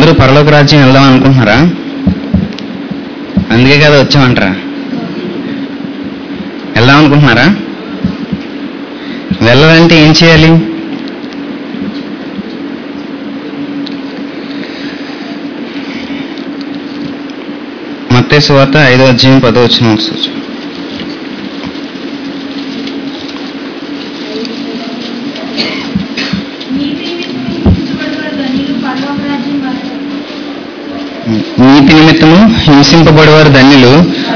అందరూ పరలోక రాజ్యం వెళ్దాం అనుకుంటున్నారా అందుకే కదా వచ్చామంటారా వెళ్దాం అనుకుంటున్నారా వెళ్ళాలంటే ఏం చేయాలి మత్తయి వార్త ఐదో అధ్యాయం పదో వచ్చిన ఒకసారి నీతి నిమిత్తము హింసింపబడేవారు ధన్యులు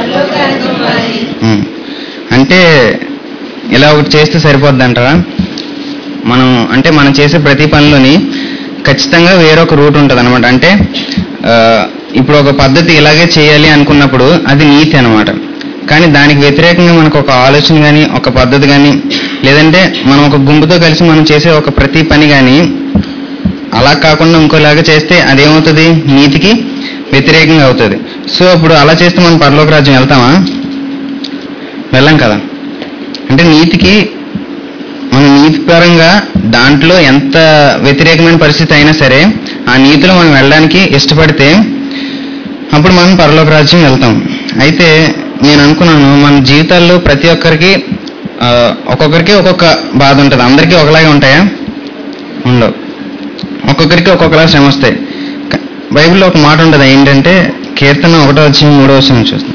ఉమ్. అంటే ఇలా ఒకటి చేస్తే సరిపోద్ది అంటారా మనం అంటే మనం చేసే ప్రతి పనిలోని ఖచ్చితంగా వేరొక రూట్ ఉంటుంది అనమాట అంటే ఆ, ఇప్పుడు ఒక పద్ధతి ఇలాగే చేయాలి అనుకున్నప్పుడు అది నీతి అనమాట కానీ దానికి వ్యతిరేకంగా మనకు ఒక ఆలోచన కానీ ఒక పద్ధతి కానీ లేదంటే మనం ఒక గుంపుతో కలిసి మనం చేసే ఒక ప్రతి పని కానీ అలా కాకుండా ఇంకోలాగా చేస్తే అదేమవుతుంది నీతికి వ్యతిరేకంగా అవుతుంది సో అప్పుడు అలా చేస్తే మనం పరలోక రాజ్యం వెళ్తామా వెళ్ళం కదా అంటే నీతికి మన నీతిపరంగా దాంట్లో ఎంత వ్యతిరేకమైన పరిస్థితి అయినా సరే ఆ నీతిలో మనం వెళ్ళడానికి ఇష్టపడితే అప్పుడు మనం పరలోక రాజ్యం వెళ్తాం అయితే నేను అనుకున్నాను మన జీవితాల్లో ప్రతి ఒక్కరికి ఆ, ఒక్కొక్కరికి ఒక్కొక్క బాధ ఉంటుంది అందరికీ ఒకలాగే ఉంటాయా ఉండవు ఒక్కొక్కరికి ఒక్కొక్కలా శ్రమ వస్తాయి క- బైబిల్లో ఒక మాట ఉంటుంది ఏంటంటే కీర్తన ఒకటో వచ్చి మూడో వచ్చిన చూస్తాం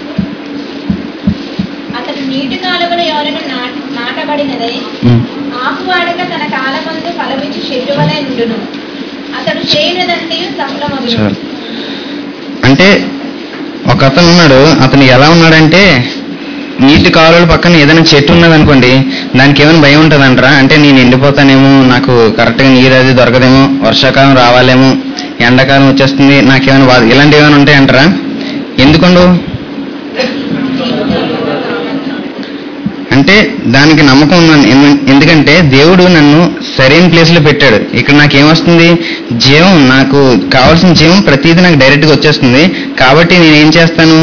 అతడు నీటి కాలువల ఎవరైనా నాటబడినదై ఉమ్. ఆకువాడక తన కాలమందు ఫలమిచ్చి చెట్టు వలె నుండును అతడు చేయనదంతయు సఫలమగును చాలు అంటే ఒక అతను ఉన్నాడు అతను ఎలా ఉన్నాడంటే నీటి కాలువల పక్కన ఏదైనా చెట్టు ఉన్నదనుకోండి దానికి ఏమైనా భయం ఉంటుందంటారా అంటే నేను ఎండిపోతానేమో నాకు కరెక్ట్గా నీరు అది దొరకదేమో వర్షాకాలం రావాలేమో ఎండాకాలం వచ్చేస్తుంది నాకేమైనా బాధ ఇలాంటివి ఏమైనా ఉంటాయంటారా ఎందుకుండు అంటే దానికి నమ్మకం ఉన్నాను ఎందు- ఎందుకంటే దేవుడు నన్ను సరైన ప్లేస్లో పెట్టాడు ఇక్కడ నాకు ఏమొస్తుంది జీవం నాకు కావాల్సిన జీవం ప్రతిదీ నాకు డైరెక్ట్గా వచ్చేస్తుంది కాబట్టి నేను ఏం చేస్తాను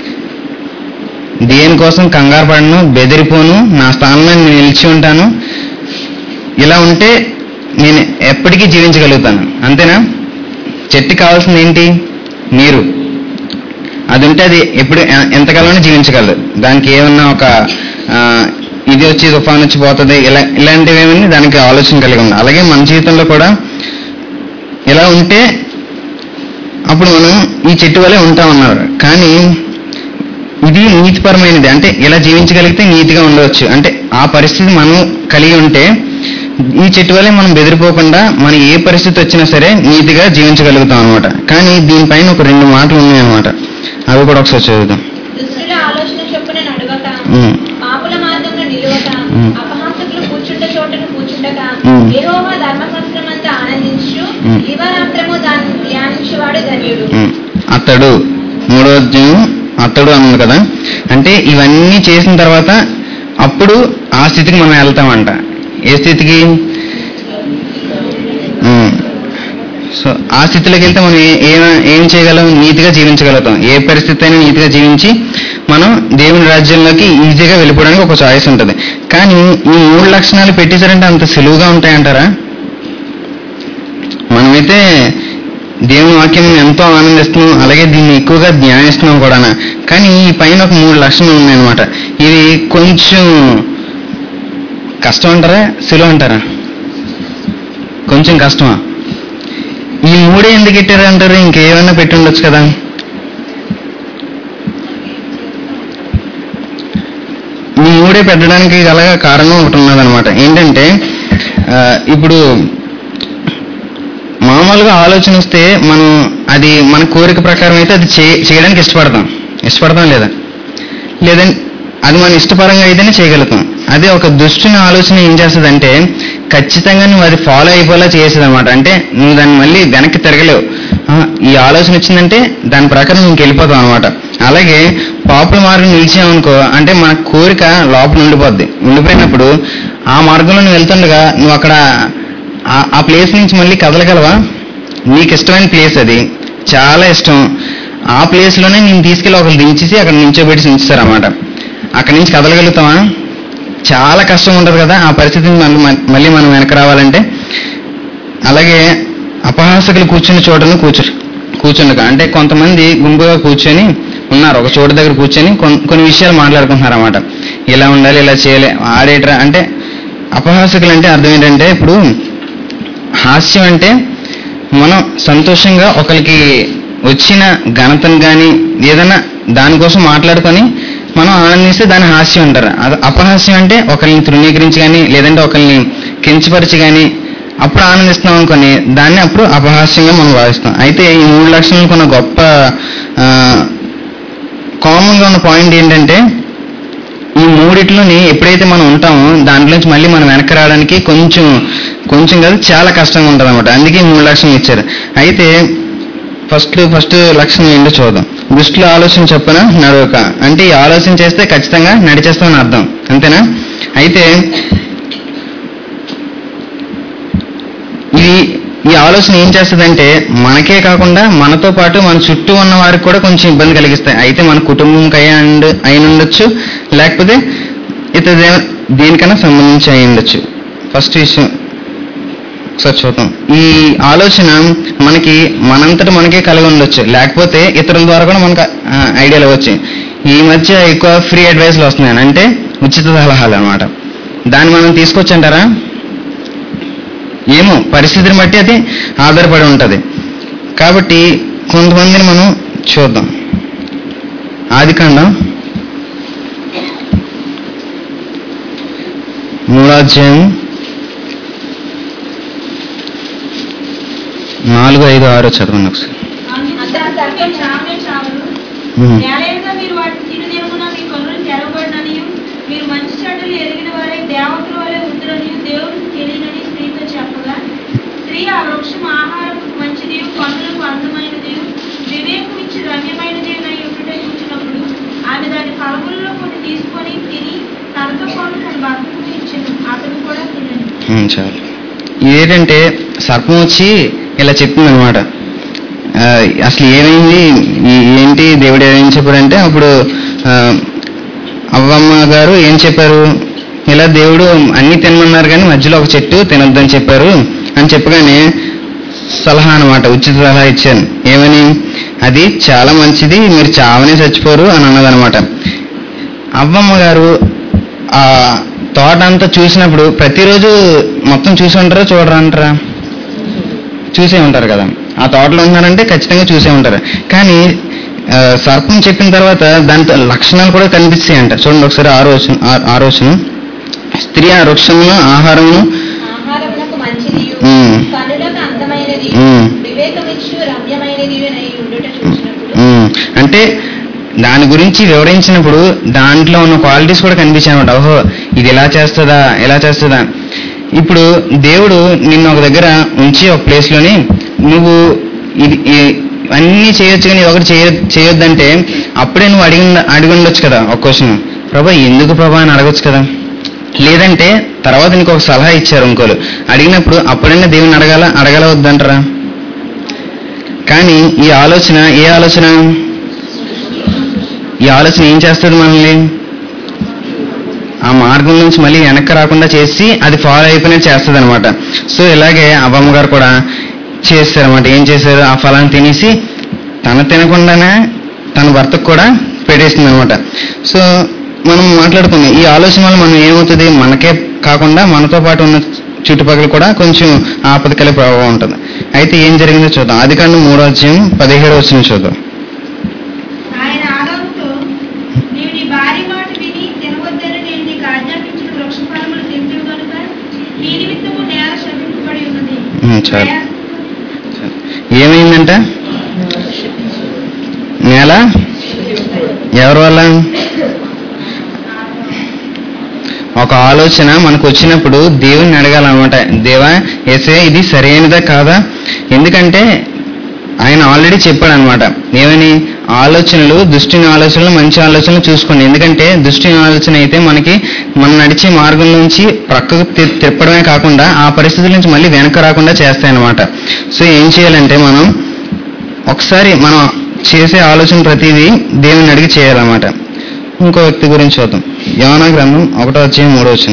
దేనికోసం కంగారు పడను బెదిరిపోను నా స్థానంలో నేను నిలిచి ఉంటాను ఇలా ఉంటే నేను ఎప్పటికీ జీవించగలుగుతాను అంతేనా చెట్టుకి కావాల్సింది ఏంటి నీరు అది ఉంటే అది ఎప్పుడు ఎ- ఎంతకాలం జీవించగలదు దానికి ఏమన్నా ఒక ఆ, ఇది వచ్చి తుఫాన్ వచ్చి పోతుంది ఇలా ఇలాంటివి ఏమని దానికి ఆలోచన కలిగి ఉంది అలాగే మన జీవితంలో కూడా ఇలా ఉంటే అప్పుడు మనం ఈ చెట్టు వలె ఉంటామన్నారు కానీ ఇది నీతిపరమైనది అంటే ఇలా జీవించగలిగితే నీతిగా ఉండవచ్చు అంటే ఆ పరిస్థితి మనం కలిగి ఉంటే ఈ చెట్టు వల్లే మనం బెదిరిపోకుండా మన ఏ పరిస్థితి వచ్చినా సరే నీతిగా జీవించగలుగుతాం అనమాట కానీ దీనిపైన ఒక రెండు మాటలు ఉన్నాయి అనమాట అవి కూడా ఒకసారి చదువుదాం దుష్టుల ఆలోచన చొప్పున నడవక ఉమ్, పాపుల మార్గంలో నిలువక మ్. అపహాసకులు కూర్చుంట చోటను కూర్చుండక మ్. యెహోవా ధర్మశాస్త్రమంతా ఆనందించు మ్. దివారాత్రము దాన్ని ధ్యానించేవాడు ధన్యుడు ఉమ్. అతడు మూడో అధ్యాయం అతడు అన్నది కదా అంటే ఇవన్నీ చేసిన తర్వాత అప్పుడు ఆ స్థితికి మనం వెళ్తామంట ఏ స్థితికి ఉమ్. సో ఆ స్థితిలోకి వెళ్తే మనం ఏ- ఏ- ఏం చేయగలం నీతిగా జీవించగలుగుతాం ఏ పరిస్థితి అయినా నీతిగా జీవించి మనం దేవుని రాజ్యంలోకి ఈజీగా వెళ్ళిపోవడానికి ఒక చాయిస్ ఉంటుంది కానీ ఈ మూడు లక్షణాలు పెట్టేశారంటే అంత సులువుగా ఉంటాయంటారా మనమైతే దేవుని వాక్యం ఎంతో ఆనందిస్తున్నాం అలాగే దీన్ని ఎక్కువగా ధ్యానిస్తున్నాం కూడా కానీ ఈ పైన ఒక మూడు లక్షణాలు ఉన్నాయన్నమాట ఇవి కొంచెం కష్టం అంటారా సులువు అంటారా కొంచెం కష్టమా ఈ మూడే ఎందుకు పెట్టారు అంటారు ఇంకేమైనా పెట్టి ఉండొచ్చు కదా ఈ మూడే పెట్టడానికి గల కారణం ఒకటి ఉన్నదనమాట ఏంటంటే ఆ, ఇప్పుడు మామూలుగా ఆలోచన వస్తే మనం అది మన కోరిక ప్రకారం అయితే అది చే చేయడానికి ఇష్టపడతాం ఇష్టపడతాం లేదా లేదంటే అది మన ఇష్టపరంగా అయితేనే చేయగలుగుతాం అదే ఒక దుష్టుని ఆలోచన ఏం చేస్తుందంటే ఖచ్చితంగా నువ్వు అది ఫాలో అయిపోయేలా చేసేది అనమాట అంటే నువ్వు దాన్ని మళ్ళీ వెనక్కి తిరగలేవు ఆ, ఈ ఆలోచన వచ్చిందంటే దాని ప్రకారం నువ్వు వెళ్ళిపోతావు అనమాట అలాగే పాపుల మార్గం నిలిచామనుకో అంటే మన కోరిక లోపల ఉండిపోద్ది ఉండిపోయినప్పుడు ఆ మార్గంలో నువ్వు వెళ్తుండగా నువ్వు అక్కడ ఆ- ఆ ప్లేస్ నుంచి మళ్ళీ కదలగలవా నీకు ఇష్టమైన ప్లేస్ అది చాలా ఇష్టం ఆ ప్లేస్లోనే నేను తీసుకెళ్ళి ఒకరు దించేసి అక్కడ నించోబెట్టి ఉంచుతారు అన్నమాట అక్కడి నుంచి కదలగలుగుతామా చాలా కష్టం ఉంటుంది కదా ఆ పరిస్థితిని మళ్ళీ మళ్ళీ మనం వెనక రావాలంటే అలాగే అపహాసకులు కూర్చుని చోటను కూర్చో కూర్చుండక అంటే కొంతమంది గుంపుగా కూర్చొని ఉన్నారు ఒక చోటు దగ్గర కూర్చొని కొన్- కొన్ని విషయాలు మాట్లాడుకుంటున్నారు అన్నమాట ఇలా ఉండాలి ఇలా చేయలే ఆడేట్రా అంటే అపహాసకులు అంటే అర్థం ఏంటంటే ఇప్పుడు హాస్యం అంటే మనం సంతోషంగా ఒకరికి వచ్చిన ఘనతను కానీ ఏదైనా దానికోసం మాట్లాడుకొని మనం ఆనందిస్తే దాన్ని హాస్యం అంటారు అది అపహాస్యం అంటే ఒకరిని తృణీకరించి కానీ లేదంటే ఒకరిని కించపరిచి కానీ అప్పుడు ఆనందిస్తాం అనుకొని దాన్ని అప్పుడు అపహాస్యంగా మనం భావిస్తాం అయితే ఈ మూడు లక్షణాలకు ఉన్న గొప్ప కామన్గా ఉన్న పాయింట్ ఏంటంటే ఈ మూడిట్లోని ఎప్పుడైతే మనం ఉంటామో దాంట్లో నుంచి మళ్ళీ మనం వెనక్కి రావడానికి కొంచెం కొంచెం కాదు చాలా కష్టంగా ఉంటుంది అనమాట అందుకే ఈ మూడు లక్షణాలు ఇచ్చారు అయితే ఫస్ట్ ఫస్ట్ లక్షణం ఏంటో చూద్దాం దృష్టిలో ఆలోచన చెప్పన నడవక అంటే ఈ ఆలోచన చేస్తే ఖచ్చితంగా నడిచేస్తామని అర్థం అంతేనా అయితే ఇది ఈ ఆలోచన ఏం చేస్తుందంటే మనకే కాకుండా మనతో పాటు మన చుట్టూ ఉన్న వారికి కూడా కొంచెం ఇబ్బంది కలిగిస్తాయి అయితే మన కుటుంబంకి అయి ఉండ అయిన ఉండొచ్చు లేకపోతే ఇతర దే- దేనికైనా సంబంధించి అయి ఉండొచ్చు ఫస్ట్ విషయం ఒకసారి చూద్దాం ఈ ఆలోచన మనకి మనంతట మనకే కలిగి ఉండొచ్చు లేకపోతే ఇతరుల ద్వారా కూడా మనకు ఆ, ఐడియాలు వచ్చాయి ఈ మధ్య ఎక్కువ ఫ్రీ అడ్వైస్లు వస్తున్నాయి అంటే ఉచిత సలహాలు అనమాట దాన్ని మనం తీసుకొచ్చి అంటారా ఏమో పరిస్థితిని బట్టి అది ఆధారపడి ఉంటుంది కాబట్టి కొంతమందిని మనం చూద్దాం ఆది కాండం మూడో అధ్యాయం నాలుగు ఐదు ఆరు చదవండి ఒకసారి అతడు సర్పం చావనే చావరు ఉమ్. నేలయుగా మీరు వాటిని తినదేమున మీ కన్నులు తెరవబడిననియు మీరు మంచి చెడ్డలు ఎరిగిన వారే దేవతల వలె ఉందరని దేవుడికి తెలియనని స్త్రీతో చెప్పగా స్త్రీ ఆ వృక్షం ఆహారముకు మంచిది కన్నులకు అందమైనది వివేకం ఇచ్చి రమ్యమైనది అయి ఉండుట చూచినప్పుడు ఆమె దాని ఫలములలో కొన్ని తీసుకొని తిని తనతో పాటు తన భర్తకు ఇచ్చాను అతను కూడా తినను ఉమ్, చాలు ఇదేంటంటే సర్పం వచ్చి ఇలా చెప్తుంది అనమాట అసలు ఏమైంది ఈ- ఏంటి దేవుడు ఏం చెప్పాడంటే అప్పుడు ఆ, అవ్వమ్మ గారు ఏం చెప్పారు ఇలా దేవుడు అన్ని తినమన్నారు కానీ మధ్యలో ఒక చెట్టు తినొద్దని చెప్పారు అని చెప్పగానే సలహా అనమాట ఉచిత సలహా ఇచ్చాను ఏమని అది చాలా మంచిది మీరు చావనే చచ్చిపోరు అని అన్నదనమాట అవ్వమ్మ గారు ఆ తోట అంతా చూసినప్పుడు ప్రతిరోజు మొత్తం చూసి ఉంటారా చూడరా అంటారా చూసే ఉంటారు కదా ఆ తోటలో ఉన్నారంటే ఖచ్చితంగా చూసే ఉంటారు కానీ ఆ, సర్పం చెప్పిన తర్వాత దాంతో లక్షణాలు కూడా కనిపిస్తాయి అంట చూడండి ఒకసారి ఆరోచన ఆరోచన స్త్రీ ఆ వృక్షమును ఆహారమును ఆహారమునకు మంచిది ఉమ్. కనులకు అందమైనది ఉమ్. వివేకమిచ్చు రమ్యమైనది అయి ఉండుట చూసినప్పుడు ఉమ్, అంటే దాని గురించి వివరించినప్పుడు దాంట్లో ఉన్న క్వాలిటీస్ కూడా కనిపించాయి అనమాట ఓహో ఇది ఎలా చేస్తుందా ఎలా చేస్తుందా ఇప్పుడు దేవుడు నిన్ను ఒక దగ్గర ఉంచి ఒక ప్లేస్లోని నువ్వు ఇది ఈ- అన్నీ చేయొచ్చు కానీ ఇది ఒకటి చేయ చేయొద్దంటే అప్పుడే నువ్వు అడిగి అడిగి ఉండొచ్చు కదా ఒక క్వశ్చన్ ప్రభా ఎందుకు ప్రభా అని అడగొచ్చు కదా లేదంటే తర్వాత నీకు ఒక సలహా ఇచ్చారు ఇంకోలు అడిగినప్పుడు అప్పుడైనా దేవుని అడగాల అడగల వద్దంటారా కానీ ఈ ఆలోచన ఏ ఆలోచన ఈ ఆలోచన ఏం చేస్తుంది మనల్ని ఆ మార్గం నుంచి మళ్ళీ వెనక్కి రాకుండా చేసి అది ఫాలో అయిపోయినట్టు చేస్తుంది అనమాట సో ఇలాగే అవ్వమ్మ గారు కూడా చేస్తారన్నమాట ఏం చేశారు ఆ ఫలాన్ని తినేసి తన తినకుండానే తన భర్తకు కూడా పెట్టేస్తుంది అనమాట సో మనం మాట్లాడుకుందాం ఈ ఆలోచన వల్ల మనం ఏమవుతుంది మనకే కాకుండా మనతో పాటు ఉన్న చుట్టుపక్కల కూడా కొంచెం ఆపద కలిగే ప్రభావం ఉంటుంది అయితే ఏం జరిగిందో చూద్దాం అది కంటే మూడో అధ్యాయం పదిహేడు వచ్చిన చూద్దాం ఆయన ఆదాముతో నీవు నీ భార్య మాట విని తినవద్దని నేను నీకు ఆజ్ఞాపించిన వృక్ష ఫలములు తింటూ కనుక నీ నిమిత్తము నేల శపింపబడి ఉన్నది ఉమ్, చాలు. ప్రయాస- ఏమైందంట నేల ఎవరి వల్ల ఒక ఆలోచన మనకు వచ్చినప్పుడు దేవుని అడగాలన్నమాట దేవా ఏసే ఇది సరైనదా కాదా ఎందుకంటే ఆయన ఆల్రెడీ చెప్పాడు అనమాట ఏమని ఆలోచనలు దుష్టిని ఆలోచనలు మంచి ఆలోచనలు చూసుకోండి ఎందుకంటే దుష్టిని ఆలోచన అయితే మనకి మనం నడిచే మార్గం నుంచి ప్రక్కకు తి- తిప్పడమే కాకుండా ఆ పరిస్థితుల నుంచి మళ్ళీ వెనక రాకుండా చేస్తాయి అనమాట సో ఏం చేయాలంటే మనం ఒకసారి మనం చేసే ఆలోచన ప్రతిదీ దేవుని అడిగి చేయాలన్నమాట ఇంకో వ్యక్తి గురించి చూద్దాం యోనా గ్రంథం ఒకటో వచ్చే మూడో వచ్చిన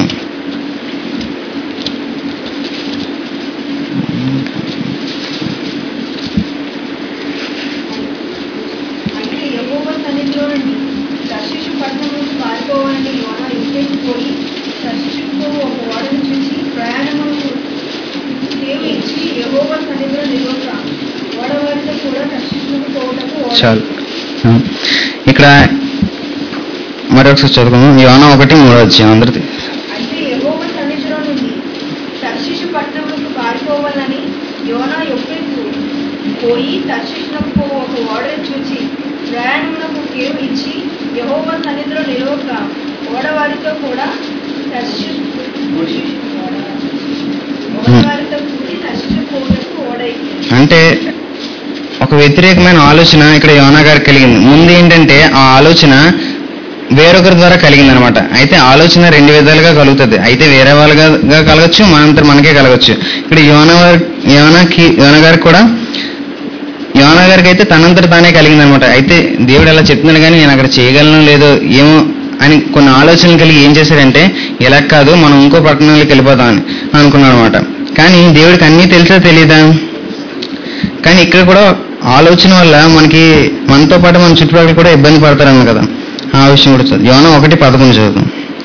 చాలు ఆ. ఇక్కడ మరొకసారి చదువుకుందాం యోన ఒకటి మూడో అధ్యాయం అందరిది అయితే యెహోవా సన్నిధిలో నుండి తర్షీషు పట్టణములకు పారిపోవాలని యోనా యొప్పేకు పోయి తర్షీషునకు పో ఒక ఓడను చూచి ప్రయాణమునకు కేవు ఇచ్చి యెహోవా సన్నిధిలో నిలవక ఓడవారితో కూడా తర్షీషు ఓడవారితో కూడి తర్షీషు పోవుటకు ఓడ ఎక్కింది. అంటే ఒక వ్యతిరేకమైన ఆలోచన ఇక్కడ యోనా గారికి కలిగింది ముందు ఏంటంటే ఆ ఆలోచన వేరొకరి ద్వారా కలిగింది అనమాట అయితే ఆలోచన రెండు విధాలుగా కలుగుతుంది అయితే వేరే వాళ్ళగా గా కలగచ్చు మనంతా మనకే కలగచ్చు ఇక్కడ యోన వారి- యోనాకి యోన గారికి కూడా యోనా గారికి అయితే తనంతట తానే కలిగింది అనమాట అయితే దేవుడు అలా చెప్తున్నాడు కానీ నేను అక్కడ చేయగలను లేదో ఏమో అని కొన్ని ఆలోచనలు కలిగి ఏం చేశాడంటే ఇలా కాదు మనం ఇంకో పట్టణంలోకి వెళ్ళిపోతాం అని అనుకున్నాడు అనమాట కానీ దేవుడికి అన్నీ తెలుసా తెలియదా కానీ ఇక్కడ కూడా ఆలోచన వల్ల మనకి మనతో పాటు మన చుట్టుపక్కల కూడా ఇబ్బంది పడతారన్న కదా ఆ విషయం కూడా చదువు యోన ఒకటి పదకొండు చదువు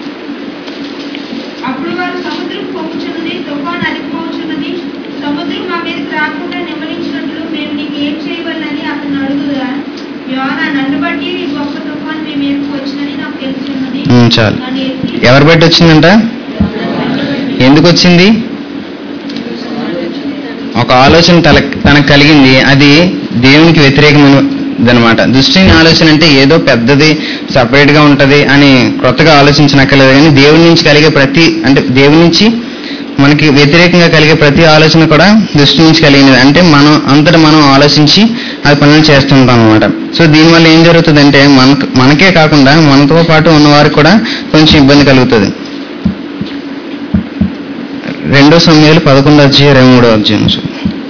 అప్పుడు వారు సముద్రం పొంగుచున్నది తుఫాను అధికమవుచున్నది సముద్రం మా మీదకి రాకుండా నిమ్మలించినట్లు మేము నీకు ఏం చేయవలని అతను అడుగుదా యోన నన్ను బట్టి ఈ గొప్ప తుఫాను మీ మీదకి వచ్చినని నాకు తెలుసున్నది ఉమ్, చాలు నన్ను ఎత్తి ఎవరు బట్టి వచ్చిందంట ఎందుకు వచ్చింది ఒక ఆలోచన తల తనకు కలిగింది అది దేవునికి వ్యతిరేకమైనదనమాట దుష్టిని ఆలోచన అంటే ఏదో పెద్దది సపరేట్ గా ఉంటది అని కొత్తగా ఆలోచించనక్కర్లేదు కానీ దేవుడి నుంచి కలిగే ప్రతి అంటే దేవుడి నుంచి మనకి వ్యతిరేకంగా కలిగే ప్రతి ఆలోచన కూడా దృష్టి నుంచి కలిగినది అంటే మనం అంతటా మనం ఆలోచించి అది పనులు చేస్తుంటాం అనమాట సో దీనివల్ల ఏం జరుగుతుందంటే మనకు మనకే కాకుండా మనతో పాటు ఉన్నవారికి కూడా కొంచెం ఇబ్బంది కలుగుతుంది రెండో సమయాలు పదకొండు అధ్యాయం ఇరవై మూడో అధ్యాయం సో.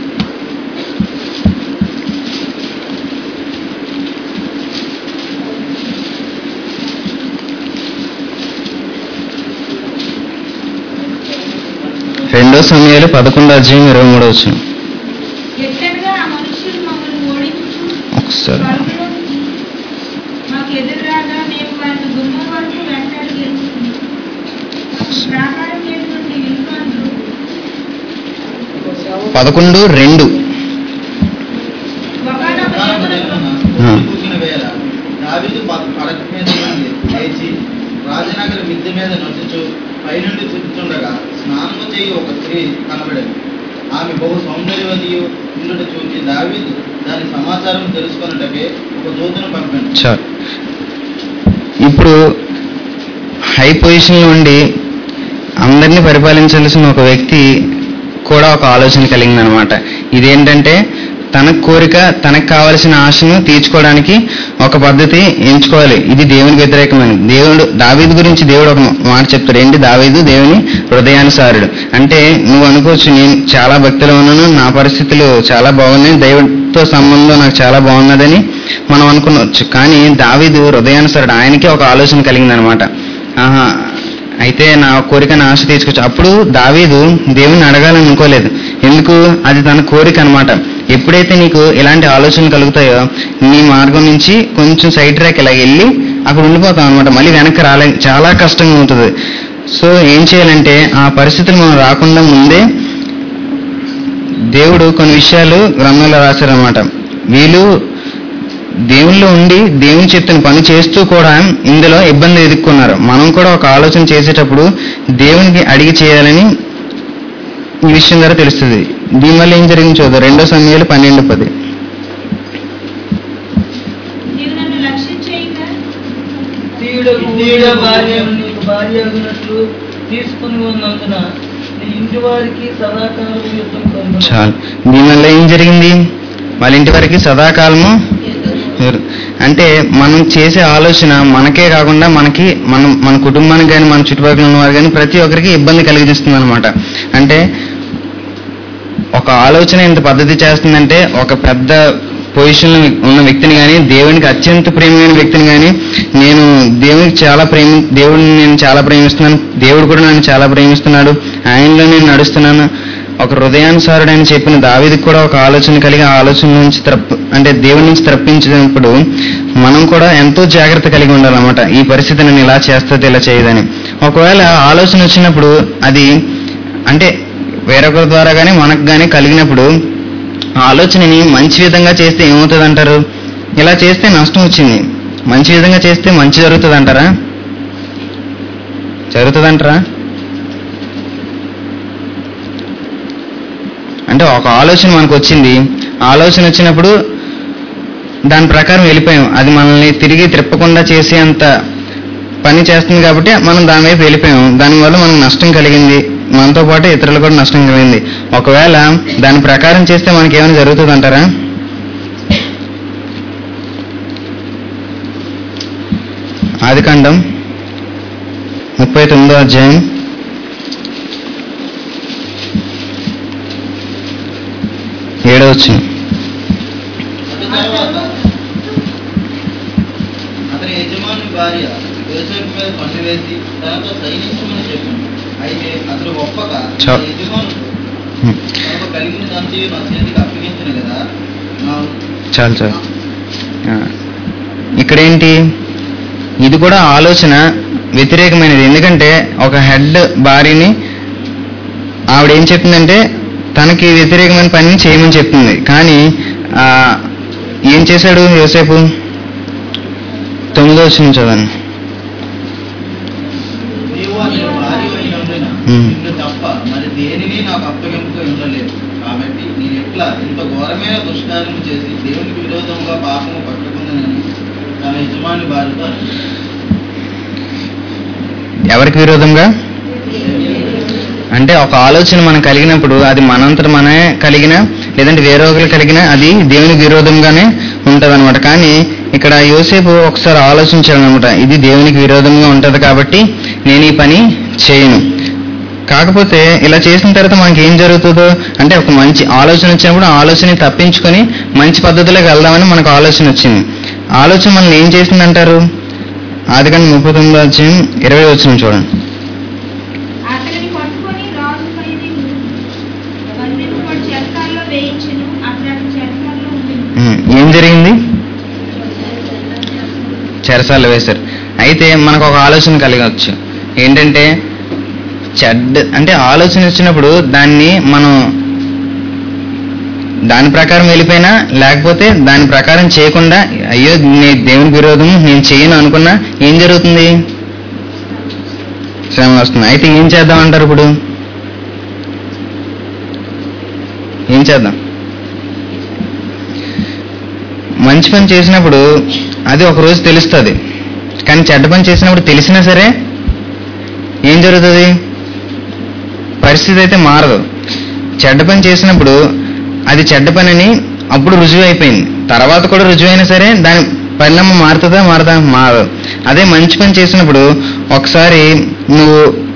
రెండో సమయాలు పదకొండు అధ్యాయం ఇరవై మూడో వచ్చిన ఎట్లనగా ఆ మనుషులు మమ్మల్ని ఓడించు ఒకసారి పరుగులో మాకు ఎదురురాగా మేము వారిని గుమ్మం వరకు వెంటాడి గెలుచుకుని ప్రాకారం మీద నుండి విలుకాండ్రు పదకొండు రెండు ఒకనొక దినమున ఆ. కూర్చుని వేళ దావీదు ప- పడక మీద నుండి లేచి రాజనగర మిద్దె మీద నడుచుచు పైనుండి చూచుచుండగా స్నానము చేయి ఒక స్త్రీ కనబడింది ఆమె బహు సౌందర్యవతియు ఇందుట చూచి దావీదు దాని సమాచారం తెలుసుకొనుటకే ఒక దూతను పంపాడు చాలు ఇప్పుడు హై పొజిషన్ నుండి అందరినీ పరిపాలించాల్సిన ఒక వ్యక్తి కూడా ఒక ఆలోచన కలిగిందనమాట ఇదేంటంటే తన కోరిక తనకు కావలసిన ఆశను తీర్చుకోవడానికి ఒక పద్ధతి ఎంచుకోవాలి ఇది దేవునికి వ్యతిరేకమైనది దేవుడు దావీదు గురించి దేవుడు ఒక మాట చెప్తాడు ఏంటి దావీదు దేవుని హృదయానుసారుడు అంటే నువ్వు అనుకోవచ్చు నేను చాలా భక్తిలో ఉన్నాను నా పరిస్థితులు చాలా బాగున్నాయి దేవుడితో సంబంధం నాకు చాలా బాగున్నదని మనం అనుకునవచ్చు కానీ దావీదు హృదయానుసారుడు ఆయనకే ఒక ఆలోచన కలిగిందనమాట ఆహా అయితే నా కోరిక నా ఆశ తీర్చుకోవచ్చు అప్పుడు దావీదు దేవుని అడగాలని అనుకోలేదు ఎందుకు అది తన కోరిక అనమాట ఎప్పుడైతే నీకు ఇలాంటి ఆలోచనలు కలుగుతాయో నీ మార్గం నుంచి కొంచెం సైడ్ ట్రాక్ ఇలా వెళ్ళి అక్కడ ఉండిపోతాం అనమాట మళ్ళీ వెనక్కి రాలే చాలా కష్టంగా ఉంటుంది సో ఏం చేయాలంటే ఆ పరిస్థితులు మనం రాకుండా ముందే దేవుడు కొన్ని విషయాలు గ్రంథంలో రాశారనమాట వీళ్ళు దేవునిలో ఉండి దేవుని చెప్పిన పని చేస్తూ కూడా ఇందులో ఇబ్బంది ఎదుర్కొన్నారు మనం కూడా ఒక ఆలోచన చేసేటప్పుడు దేవునికి అడిగి చేయాలని ఈ విషయం ద్వారా తెలుస్తుంది దీనివల్ల ఏం జరిగింది చూద్దాం రెండో సమయాలు పన్నెండు పది నీవు నన్ను లక్షించేయగా తీయుడకు ఊరియ భార్యను నీకు భార్య అగినట్లు తీసుకుని ఉన్నందున నీ ఇంటి వారికి సదాకాలం యుద్ధం కలుగును చాలు దీనివల్ల ఏం జరిగింది వాళ్ళ ఇంటి వరకు సదాకాలము ఎవరు- అంటే మనం చేసే ఆలోచన మనకే కాకుండా మనకి మనం మన కుటుంబానికి కానీ మన చుట్టుపక్కల ఉన్న వారు కానీ ప్రతి ఒక్కరికి ఇబ్బంది కలిగిస్తుంది అనమాట అంటే ఒక ఆలోచన ఇంత పద్ధతి చేస్తుందంటే ఒక పెద్ద పొజిషన్ ఉన్న వ్యక్తిని కానీ దేవునికి అత్యంత ప్రేమైన వ్యక్తిని కానీ నేను దేవునికి చాలా ప్రేమి దేవుడిని నేను చాలా ప్రేమిస్తున్నాను దేవుడు కూడా నన్ను చాలా ప్రేమిస్తున్నాడు ఆయనలో నేను నడుస్తున్నాను ఒక హృదయానుసారుడని చెప్పిన దావీదికి కూడా ఒక ఆలోచన కలిగి ఆ ఆలోచన నుంచి తప్ప అంటే దేవుడి నుంచి తప్పించినప్పుడు మనం కూడా ఎంతో జాగ్రత్త కలిగి ఉండాలన్నమాట ఈ పరిస్థితి నేను ఇలా చేస్తుంది ఇలా చేయదని ఒకవేళ ఆలోచన వచ్చినప్పుడు అది అంటే వేరొకరి ద్వారా కానీ మనకు కానీ కలిగినప్పుడు ఆ ఆలోచనని మంచి విధంగా చేస్తే ఏమవుతుంది అంటారు ఇలా చేస్తే నష్టం వచ్చింది మంచి విధంగా చేస్తే మంచి జరుగుతుంది అంటారా జరుగుతుంది అంటారా అంటే ఒక ఆలోచన మనకు వచ్చింది ఆలోచన వచ్చినప్పుడు దాని ప్రకారం వెళ్ళిపోయాం అది మనల్ని తిరిగి తిప్పకుండా చేసేంత పని చేస్తుంది కాబట్టి మనం దాని వైపు వెళ్ళిపోయాం దానివల్ల మనకు నష్టం కలిగింది మనతో పాటు ఇతరులకు కూడా నష్టం కలిగింది ఒకవేళ దాని ప్రకారం చేస్తే మనకి ఏమైనా జరుగుతుంది అంటారా ఆదికాండం ముప్పై తొమ్మిదో అధ్యాయం ఏడో వచ్చింది అటు తర్వాత అతని యజమాని భార్య యోసేపు మీద పన్ను వేసి తనతో సైనించమని చెప్పింది అయితే అతడు ఒప్పక చా- "నా యజమానుడు హ్మ్. తనకు కలిగిన దాంతో నా చేతికి అప్పగించిన కదా నా చాలు చాలు ఆ, ఇక్కడేంటి ఇది కూడా ఆలోచన వ్యతిరేకమైనది ఎందుకంటే ఒక హెడ్ భార్యని ఆవిడ ఏం చెప్తుందంటే తనకి వ్యతిరేకమైన పనిని చేయమని చెప్తుంది కానీ ఆ, ఏం చేశాడు యోసేపు తొమ్మిదో వచ్చిన చదవండి నీవు అతని భార్య అయినందున మ్మ్. నిన్ను తప్ప మరి దేనిని నాకు అప్పగింపుగా ఉండలేదు కాబట్టి నేను ఎట్లా ఇంత ఘోరమైన దుష్కార్యము చేసి దేవునికి విరోధముగా పాపము పట్టుకుందనని తన యజమాని భార్యతో అన్నది. ఎవరికి విరోధంగా అంటే ఒక ఆలోచన మనం కలిగినప్పుడు అది మనంతట మనమే కలిగిన లేదంటే వేరే ఒకరు కలిగిన అది దేవునికి విరోధంగానే ఉంటుంది అనమాట కానీ ఇక్కడ యోసేపు ఒకసారి ఆలోచించాడనమాట ఇది దేవునికి విరోధంగా ఉంటుంది కాబట్టి నేను ఈ పని చేయను కాకపోతే ఇలా చేసిన తర్వాత మనకి ఏం జరుగుతుందో అంటే ఒక మంచి ఆలోచన వచ్చినప్పుడు ఆ ఆలోచనని తప్పించుకొని మంచి పద్ధతిలోకి వెళ్దామని మనకు ఆలోచన వచ్చింది ఆలోచన మనల్ని ఏం చేసిందంటారు ఆదికంటే ముప్పై తొమ్మిదో అధ్యాయం ఇరవై వచ్చిన చూడండి అతనిని పట్టుకొని రాజు ఖైదీలు బంధింపబడి చెరసాలలో వేయించెను అక్కడ అతను చెరసాలలో ఉండెను ఉమ్, ఏం జరిగింది చెరసాలు వేశారు అయితే మనకు ఒక ఆలోచన కలగవచ్చు ఏంటంటే చెడ్ అంటే ఆలోచన వచ్చినప్పుడు దాన్ని మనం దాని ప్రకారం వెళ్ళిపోయినా లేకపోతే దాని ప్రకారం చేయకుండా అయ్యో నీ దేవుని విరోధం నేను చేయను అనుకున్నా ఏం జరుగుతుంది శ్రమ వస్తుంది అయితే ఏం చేద్దాం అంటారు ఇప్పుడు ఏం చేద్దాం మంచి పని చేసినప్పుడు అది ఒక రోజు తెలుస్తుంది కానీ చెడ్డ పని చేసినప్పుడు తెలిసినా సరే ఏం జరుగుతుంది పరిస్థితి అయితే మారదు చెడ్డ పని చేసినప్పుడు అది చెడ్డ పని అని అప్పుడు రుజువు అయిపోయింది తర్వాత కూడా రుజువు అయినా సరే దాని పరిణామం మారుతుందా మారదా మారదు అదే మంచి పని చేసినప్పుడు ఒకసారి నువ్వు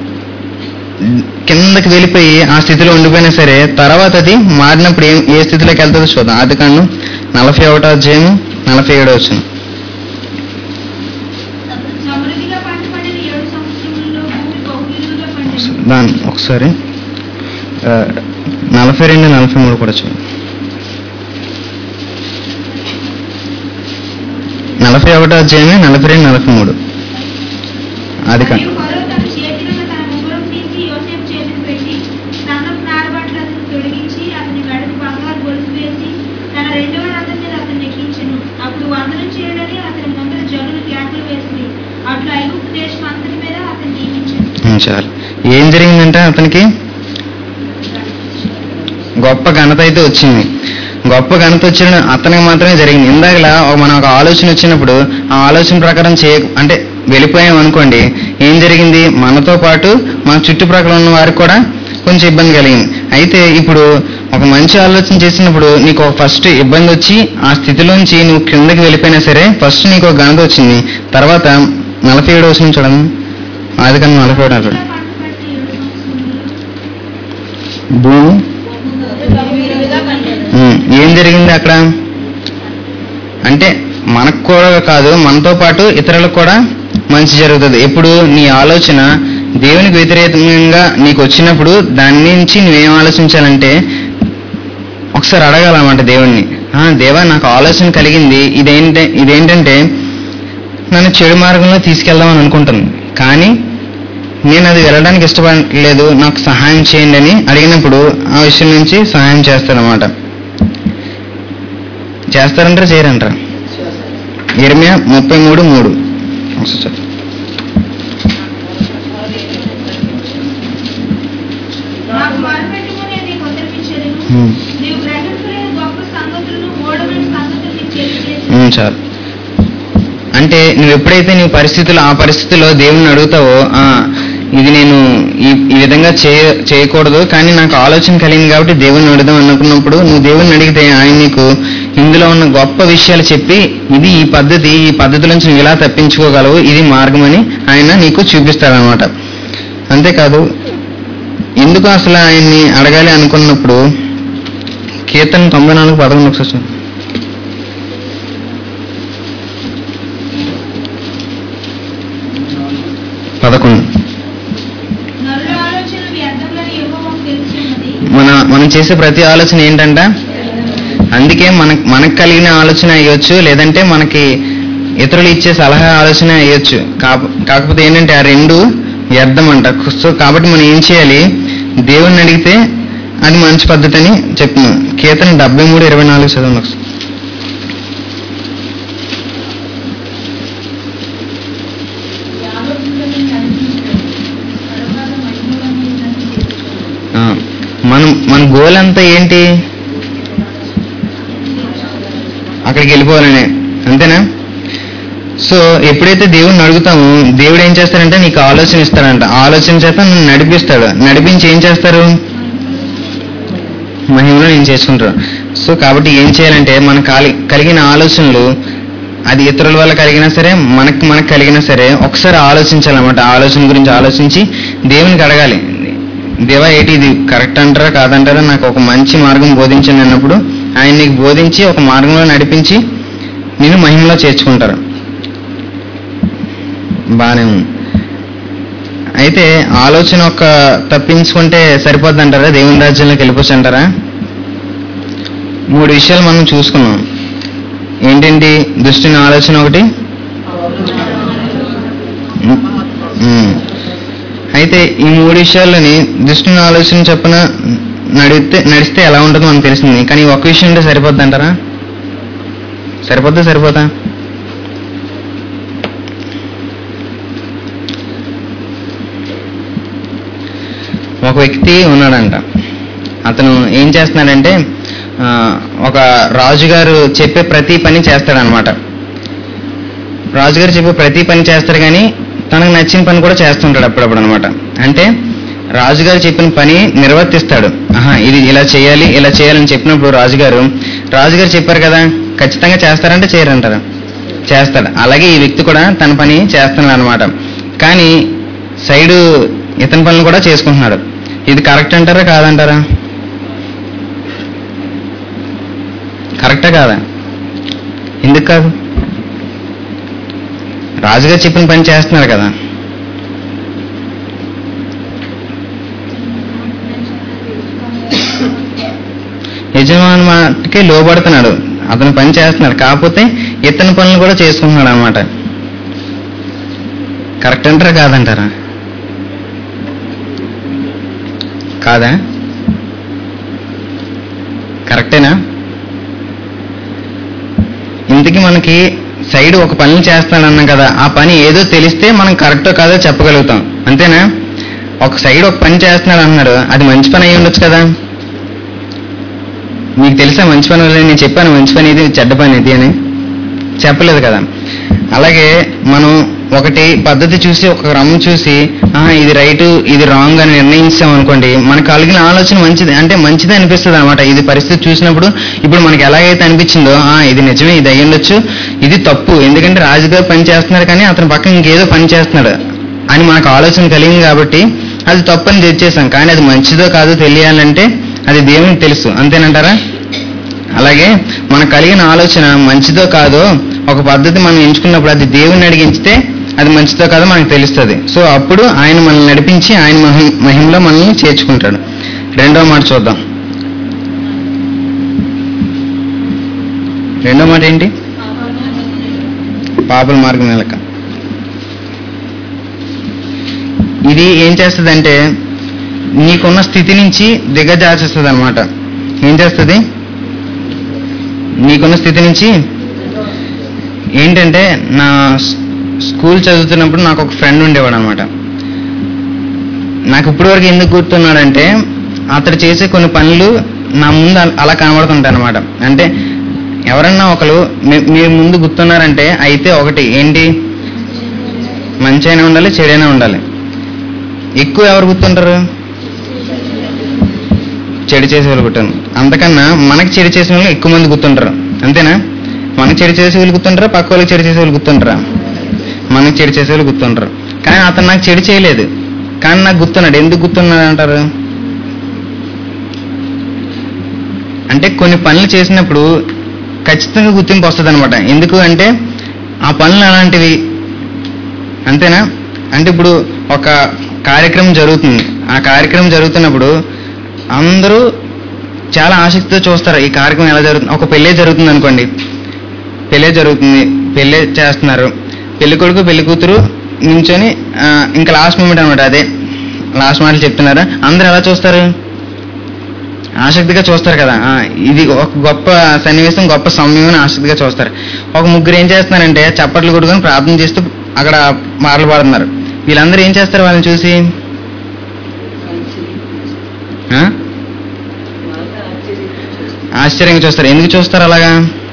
కిందకి వెళ్ళిపోయి ఆ స్థితిలో ఉండిపోయినా సరే తర్వాత అది మారినప్పుడు ఏం ఏ స్థితిలోకి వెళ్తుందో చూద్దాం అది కాను నలభై ఒకటో అధ్యాయం నలభై ఏడో వచ్చిన సమృద్ధిగా పంట పండిన ఏడు సంవత్సరములలో భూమి బహుళీలుగా పండింది దాని ఒకసారి ఆ, నలభై రెండు నలభై మూడు కూడా చూడండి నలభై ఒకటో అధ్యాయమే నలభై రెండు నలభై మూడు అది కాదు మరియు ఫరో తన చేతిలో తన ఉంగరం తీసి యోసేపు చేతిని పెట్టి సన్నం నారబట్లు అతను తొలగించి అతని గడకు బంగారు గొలుసు వేసి తన రెండవ రథం మీద అతన్ని ఎక్కించెను అప్పుడు వందనం చేయడని అతని ముందర జనులు కేకలు వేసి అట్లు ఐగుప్తు దేశం అంతటి మీద అతన్ని నియమించాను ఉం, చాలు ఏం జరిగిందంటే అతనికి గొప్ప ఘనత అయితే వచ్చింది గొప్ప ఘనత వచ్చిన అతనికి మాత్రమే జరిగింది ఇందాకలా ఒక- మనం ఒక ఆలోచన వచ్చినప్పుడు ఆ ఆలోచన ప్రకారం చేయ అంటే వెళ్ళిపోయాం అనుకోండి ఏం జరిగింది మనతో పాటు మన చుట్టుప్రక్కల ఉన్న వారికి కూడా కొంచెం ఇబ్బంది కలిగింది అయితే ఇప్పుడు ఒక మంచి ఆలోచన చేసినప్పుడు నీకు ఫస్ట్ ఇబ్బంది వచ్చి ఆ స్థితిలోంచి నువ్వు కిందకి వెళ్ళిపోయినా సరే ఫస్ట్ నీకు ఒక ఘనత వచ్చింది తర్వాత నలభై ఏడు వచ్చిన చూడండి అది కన్నా నలభై ఏడు అన్నాడు. పంట పండిన ఏడు సంవత్సరములలో భూమి విరివిగా పండేది ఉమ్, ఏం జరిగింది అక్కడ అంటే మనకు కూడా కాదు మనతో పాటు ఇతరులకు కూడా మంచి జరుగుతుంది ఎప్పుడు నీ ఆలోచన దేవునికి వ్యతిరేకంగా నీకు వచ్చినప్పుడు దాని నుంచి నువ్వేం ఆలోచించాలంటే ఒకసారి అడగాలన్నమాట దేవుణ్ణి "ఆ, దేవా నాకు ఆలోచన కలిగింది ఇదేంటే ఇదేంటంటే నన్ను చెడు మార్గంలో తీసుకెళ్దామని అనుకుంటుంది కానీ నేను అది వెళ్ళడానికి ఇష్టపడలేదు నాకు సహాయం చేయండి అని అడిగినప్పుడు ఆ విషయం నుంచి సహాయం చేస్తారన్నమాట చేస్తారంటారా చేయరంటారా ఇరవై ముప్పై మూడు మూడు ఒకసారి చదువు. నాకు మొరపెట్టుకునే నీకు ఉత్తరమిచ్చేదను ఉమ్. నీవు గ్రహించలేని గొప్ప సంగతులను మూఢమైన సంగతులు నీకు తెలియజేసి ఉమ్, చాలు అంటే నువ్వు ఎప్పుడైతే నీ పరిస్థితులు ఆ పరిస్థితిలో దేవుణ్ణి అడుగుతావో ఆ, ఇది నేను ఈ ఈ విధంగా చేయ చేయకూడదు కానీ నాకు ఆలోచన కలిగింది కాబట్టి దేవుణ్ణి అడుగుదాం అనుకున్నప్పుడు నువ్వు దేవుణ్ణి అడిగితే ఆయన నీకు ఇందులో ఉన్న గొప్ప విషయాలు చెప్పి ఇది ఈ పద్ధతి ఈ పద్ధతి నుంచి నువ్వు ఇలా తప్పించుకోగలవు ఇది మార్గం అని ఆయన నీకు చూపిస్తాడనమాట అంతేకాదు ఎందుకు అసలు ఆయన్ని అడగాలి అనుకున్నప్పుడు కీర్తన తొంభై నాలుగు పదకొండు ఒకసారి చూడు. పదకొండు నరుల ఆలోచనలు వ్యర్థములని యెహోవాకు తెలిసి ఉన్నది మన మనం చేసే ప్రతి ఆలోచన ఏంటంట అందుకే మన మనకు కలిగిన ఆలోచన అయ్యొచ్చు లేదంటే మనకి ఇతరులు ఇచ్చే సలహా ఆలోచన అయ్యొచ్చు కాప- కాకపోతే ఏంటంటే ఆ రెండు వ్యర్థం అంట సో కాబట్టి మనం ఏం చేయాలి దేవుణ్ణి అడిగితే అది మంచి పద్ధతి అని చెప్తున్నాం కీర్తన డెబ్బై మూడు ఇరవై నాలుగు చదవండి ఒకసారి ఆ, మనం మన గోల్ అంతా ఏంటి అక్కడికి వెళ్ళిపోవాలనే అంతేనా సో ఎప్పుడైతే దేవుడిని అడుగుతామో దేవుడు ఏం చేస్తాడంటే నీకు ఆలోచన ఇస్తాడంట ఆలోచన చేత నన్ను నడిపిస్తాడు నడిపించి ఏం చేస్తారు మహిమలో నేను చేసుకుంటారు సో కాబట్టి ఏం చేయాలంటే మన కాలి కలిగిన ఆలోచనలు అది ఇతరుల వల్ల కలిగినా సరే మనకు మనకు కలిగినా సరే ఒకసారి ఆలోచించాలన్నమాట ఆలోచన గురించి ఆలోచించి దేవునికి అడగాలి దేవా ఏంటి ఇది కరెక్ట్ అంటారా కాదంటారా నాకు ఒక మంచి మార్గం బోధించండి అన్నప్పుడు ఆయన నీకు బోధించి ఒక మార్గంలో నడిపించి నేను మహిమలో చేర్చుకుంటారు బాగానే ఉంది అయితే ఆలోచన ఒక తప్పించుకుంటే సరిపోద్ది అంటారా దేవుని రాజ్యంలోకి వెళ్ళిపోవచ్చు అంటారా మూడు విషయాలు మనం చూసుకున్నాం ఏంటండి దుష్టుని ఆలోచన ఒకటి ఉమ్. అయితే ఈ మూడు విషయాల్లోని దుష్టుని ఆలోచన చెప్పిన నడిస్తే నడిస్తే ఎలా ఉంటుందో మనకు తెలిసింది కానీ ఈ ఒక్క విషయం ఉంటే సరిపోద్ది అంటారా సరిపోద్దా సరిపోదా ఒక వ్యక్తి ఉన్నాడంట అతను ఏం చేస్తున్నాడంటే ఆ, ఒక రాజుగారు చెప్పే ప్రతి పని చేస్తాడనమాట రాజుగారు చెప్పే ప్రతి పని చేస్తాడు కానీ తనకు నచ్చిన పని కూడా చేస్తుంటాడు అప్పుడప్పుడు అనమాట అంటే రాజుగారు చెప్పిన పని నిర్వర్తిస్తాడు ఆహా ఇది ఇలా చేయాలి ఇలా చేయాలని చెప్పినప్పుడు రాజుగారు రాజుగారు చెప్పారు కదా ఖచ్చితంగా చేస్తారంటే చేయరంటారు చేస్తాడు అలాగే ఈ వ్యక్తి కూడా తన పని చేస్తున్నాడు అనమాట కానీ సైడు ఇతని పనులు కూడా చేసుకుంటున్నాడు ఇది కరెక్ట్ అంటారా కాదంటారా కరెక్టా కాదా ఎందుకు కాదు రాజుగారు చెప్పిన పని చేస్తున్నారు కదా యజమాని మాటకి లోబడుతున్నాడు అతను పని చేస్తున్నాడు కాకపోతే ఇతని పనులు కూడా చేసుకుంటున్నాడు అనమాట కరెక్ట్ అంటారా కాదంటారా కాదా కరెక్టేనా ఇంతకీ మనకి సైడ్ ఒక పని చేస్తాడు అన్నాం కదా ఆ పని ఏదో తెలిస్తే మనం కరెక్టో కాదో చెప్పగలుగుతాం అంతేనా ఒక సైడ్ ఒక పని చేస్తున్నాడు అన్నాడు అది మంచి పని అయి ఉండొచ్చు కదా మీకు తెలుసా మంచి పని వల్ల నేను చెప్పాను మంచి పని ఇది చెడ్డ పని ఇది అని చెప్పలేదు కదా అలాగే మనం ఒకటి పద్ధతి చూసి ఒక క్రమం చూసి "ఆ, ఇది రైట్ ఇది రాంగ్ అని నిర్ణయించాం అనుకోండి మనకు కలిగిన ఆలోచన మంచిది అంటే మంచిది అనిపిస్తుంది అనమాట ఇది పరిస్థితి చూసినప్పుడు ఇప్పుడు మనకి ఎలాగైతే అనిపించిందో "ఆ, ఇది నిజమే ఇది అయ్యుండొచ్చు ఇది తప్పు ఎందుకంటే రాజుగారు పని చేస్తున్నారు కానీ అతని పక్కన ఇంకేదో పని చేస్తున్నాడు అని మనకు ఆలోచన కలిగింది కాబట్టి అది తప్పని తెచ్చేసాం కానీ అది మంచిదో కాదో తెలియాలంటే అది దేవునికి తెలుసు అంతేనంటారా అలాగే మనకు కలిగిన ఆలోచన మంచిదో కాదో ఒక పద్ధతి మనం ఎంచుకున్నప్పుడు అది దేవుని అడిగించితే అది మంచిదో కాదో మనకు తెలుస్తుంది సో అప్పుడు ఆయన మనల్ని నడిపించి ఆయన మహి మహిమలో మనల్ని చేర్చుకుంటాడు రెండో మాట చూద్దాం రెండో మాట ఏంటి పాపల మార్గం వెనక ఇది ఏం చేస్తుందంటే నీకున్న స్థితి నుంచి దిగజాచేస్తుంది అనమాట ఏం చేస్తుంది నీకున్న స్థితి నుంచి ఏంటంటే నా స్- స్కూల్ చదువుతున్నప్పుడు నాకు ఒక ఫ్రెండ్ ఉండేవాడు అనమాట నాకు ఇప్పటివరకు ఎందుకు గుర్తున్నాడంటే అతడు చేసే కొన్ని పనులు నా ముందు అల- అలా కనబడుతుంటాయి అనమాట అంటే ఎవరన్నా ఒకరు మీ- మీరు ముందు గుర్తున్నారంటే అయితే ఒకటి ఏంటి మంచి అయినా ఉండాలి చెడైనా ఉండాలి ఎక్కువ ఎవరు గుర్తుంటారు చెడు చేసే వాళ్ళు గుర్తారు అంతకన్నా మనకి చెడు చేసిన వాళ్ళు ఎక్కువ మంది గుర్తుంటారు అంతేనా మనకి చెడు చేసే వాళ్ళు గుర్తుంటారా పక్క వాళ్ళకి చెడు చేసే వాళ్ళు గుర్తుంటారా మనకి చెడు చేసే వాళ్ళు గుర్తుంటారు కానీ అతను నాకు చెడు చేయలేదు కానీ నాకు గుర్తున్నాడు ఎందుకు గుర్తున్నాడు అంటారు అంటే కొన్ని పనులు చేసినప్పుడు ఖచ్చితంగా గుర్తింపు వస్తుంది అనమాట ఎందుకు అంటే ఆ పనులు అలాంటివి అంతేనా అంటే ఇప్పుడు ఒక కార్యక్రమం జరుగుతుంది ఆ కార్యక్రమం జరుగుతున్నప్పుడు అందరూ చాలా ఆసక్తితో చూస్తారు ఈ కార్యక్రమం ఎలా జరుగుతుంది ఒక పెళ్ళే జరుగుతుంది అనుకోండి పెళ్ళే జరుగుతుంది పెళ్ళే చేస్తున్నారు పెళ్లి కొడుకు పెళ్లి కూతురు నించొని ఆ, ఇంకా లాస్ట్ మూమెంట్ అనమాట అదే లాస్ట్ మాటలు చెప్తున్నారా అందరూ ఎలా చూస్తారు ఆసక్తిగా చూస్తారు కదా ఆ, ఇది ఒక గొప్ప సన్నివేశం గొప్ప సమయం అని ఆసక్తిగా చూస్తారు ఒక ముగ్గురు ఏం చేస్తున్నారంటే చప్పట్లు కొట్టుకొని ప్రార్థన చేస్తూ అక్కడ మాటలు పాడుతున్నారు వీళ్ళందరూ ఏం చేస్తారు వాళ్ళని చూసి ఆ? ఆశ్చర్యంగా చూస్తారు ఎందుకు చూస్తారు అలాగా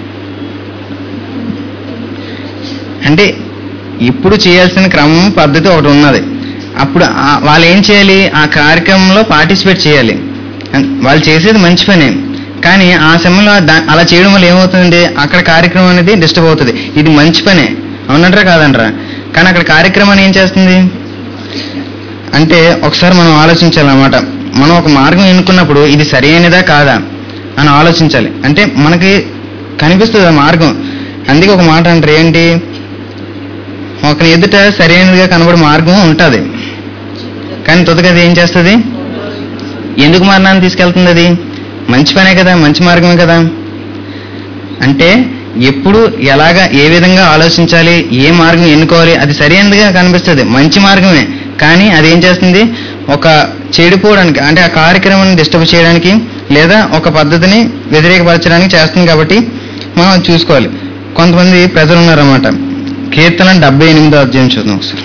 అంటే ఇప్పుడు చేయాల్సిన క్రమం పద్ధతి ఒకటి ఉన్నది అప్పుడు ఆ- వాళ్ళు ఏం చేయాలి ఆ కార్యక్రమంలో పార్టిసిపేట్ చేయాలి అన్- వాళ్ళు చేసేది మంచి పనే కానీ ఆ సమయంలో దా- అలా చేయడం వల్ల ఏమవుతుంది అక్కడ కార్యక్రమం అనేది డిస్టర్బ్ అవుతుంది ఇది మంచి పనే అవునంటారా కాదంటారా కానీ అక్కడ కార్యక్రమాన్ని ఏం చేస్తుంది అంటే ఒకసారి మనం ఆలోచించాలన్నమాట మనం ఒక మార్గం ఎన్నుకున్నప్పుడు ఇది సరైనదా కాదా అని ఆలోచించాలి అంటే మనకి కనిపిస్తుంది ఆ మార్గం అందుకే ఒక మాట అంటారు ఏంటి ఒకరి ఎదుట సరైనదిగా కనబడే మార్గం ఉంటుంది కానీ తుదక అది ఏం చేస్తుంది ఎందుకు మరణాన్ని తీసుకెళ్తుంది అది మంచి పనే కదా మంచి మార్గమే కదా అంటే ఎప్పుడు ఎలాగా ఏ విధంగా ఆలోచించాలి ఏ మార్గం ఎన్నుకోవాలి అది సరైనదిగా కనిపిస్తుంది మంచి మార్గమే కానీ అది ఏం చేస్తుంది ఒక చెడిపోవడానికి అంటే ఆ కార్యక్రమాన్ని డిస్టర్బ్ చేయడానికి లేదా ఒక పద్ధతిని వ్యతిరేకపరచడానికి చేస్తుంది కాబట్టి మనం అది చూసుకోవాలి కొంతమంది ప్రజలు ఉన్నారన్నమాట కీర్తన డెబ్బై ఎనిమిదో అధ్యాయం చూద్దాం ఒకసారి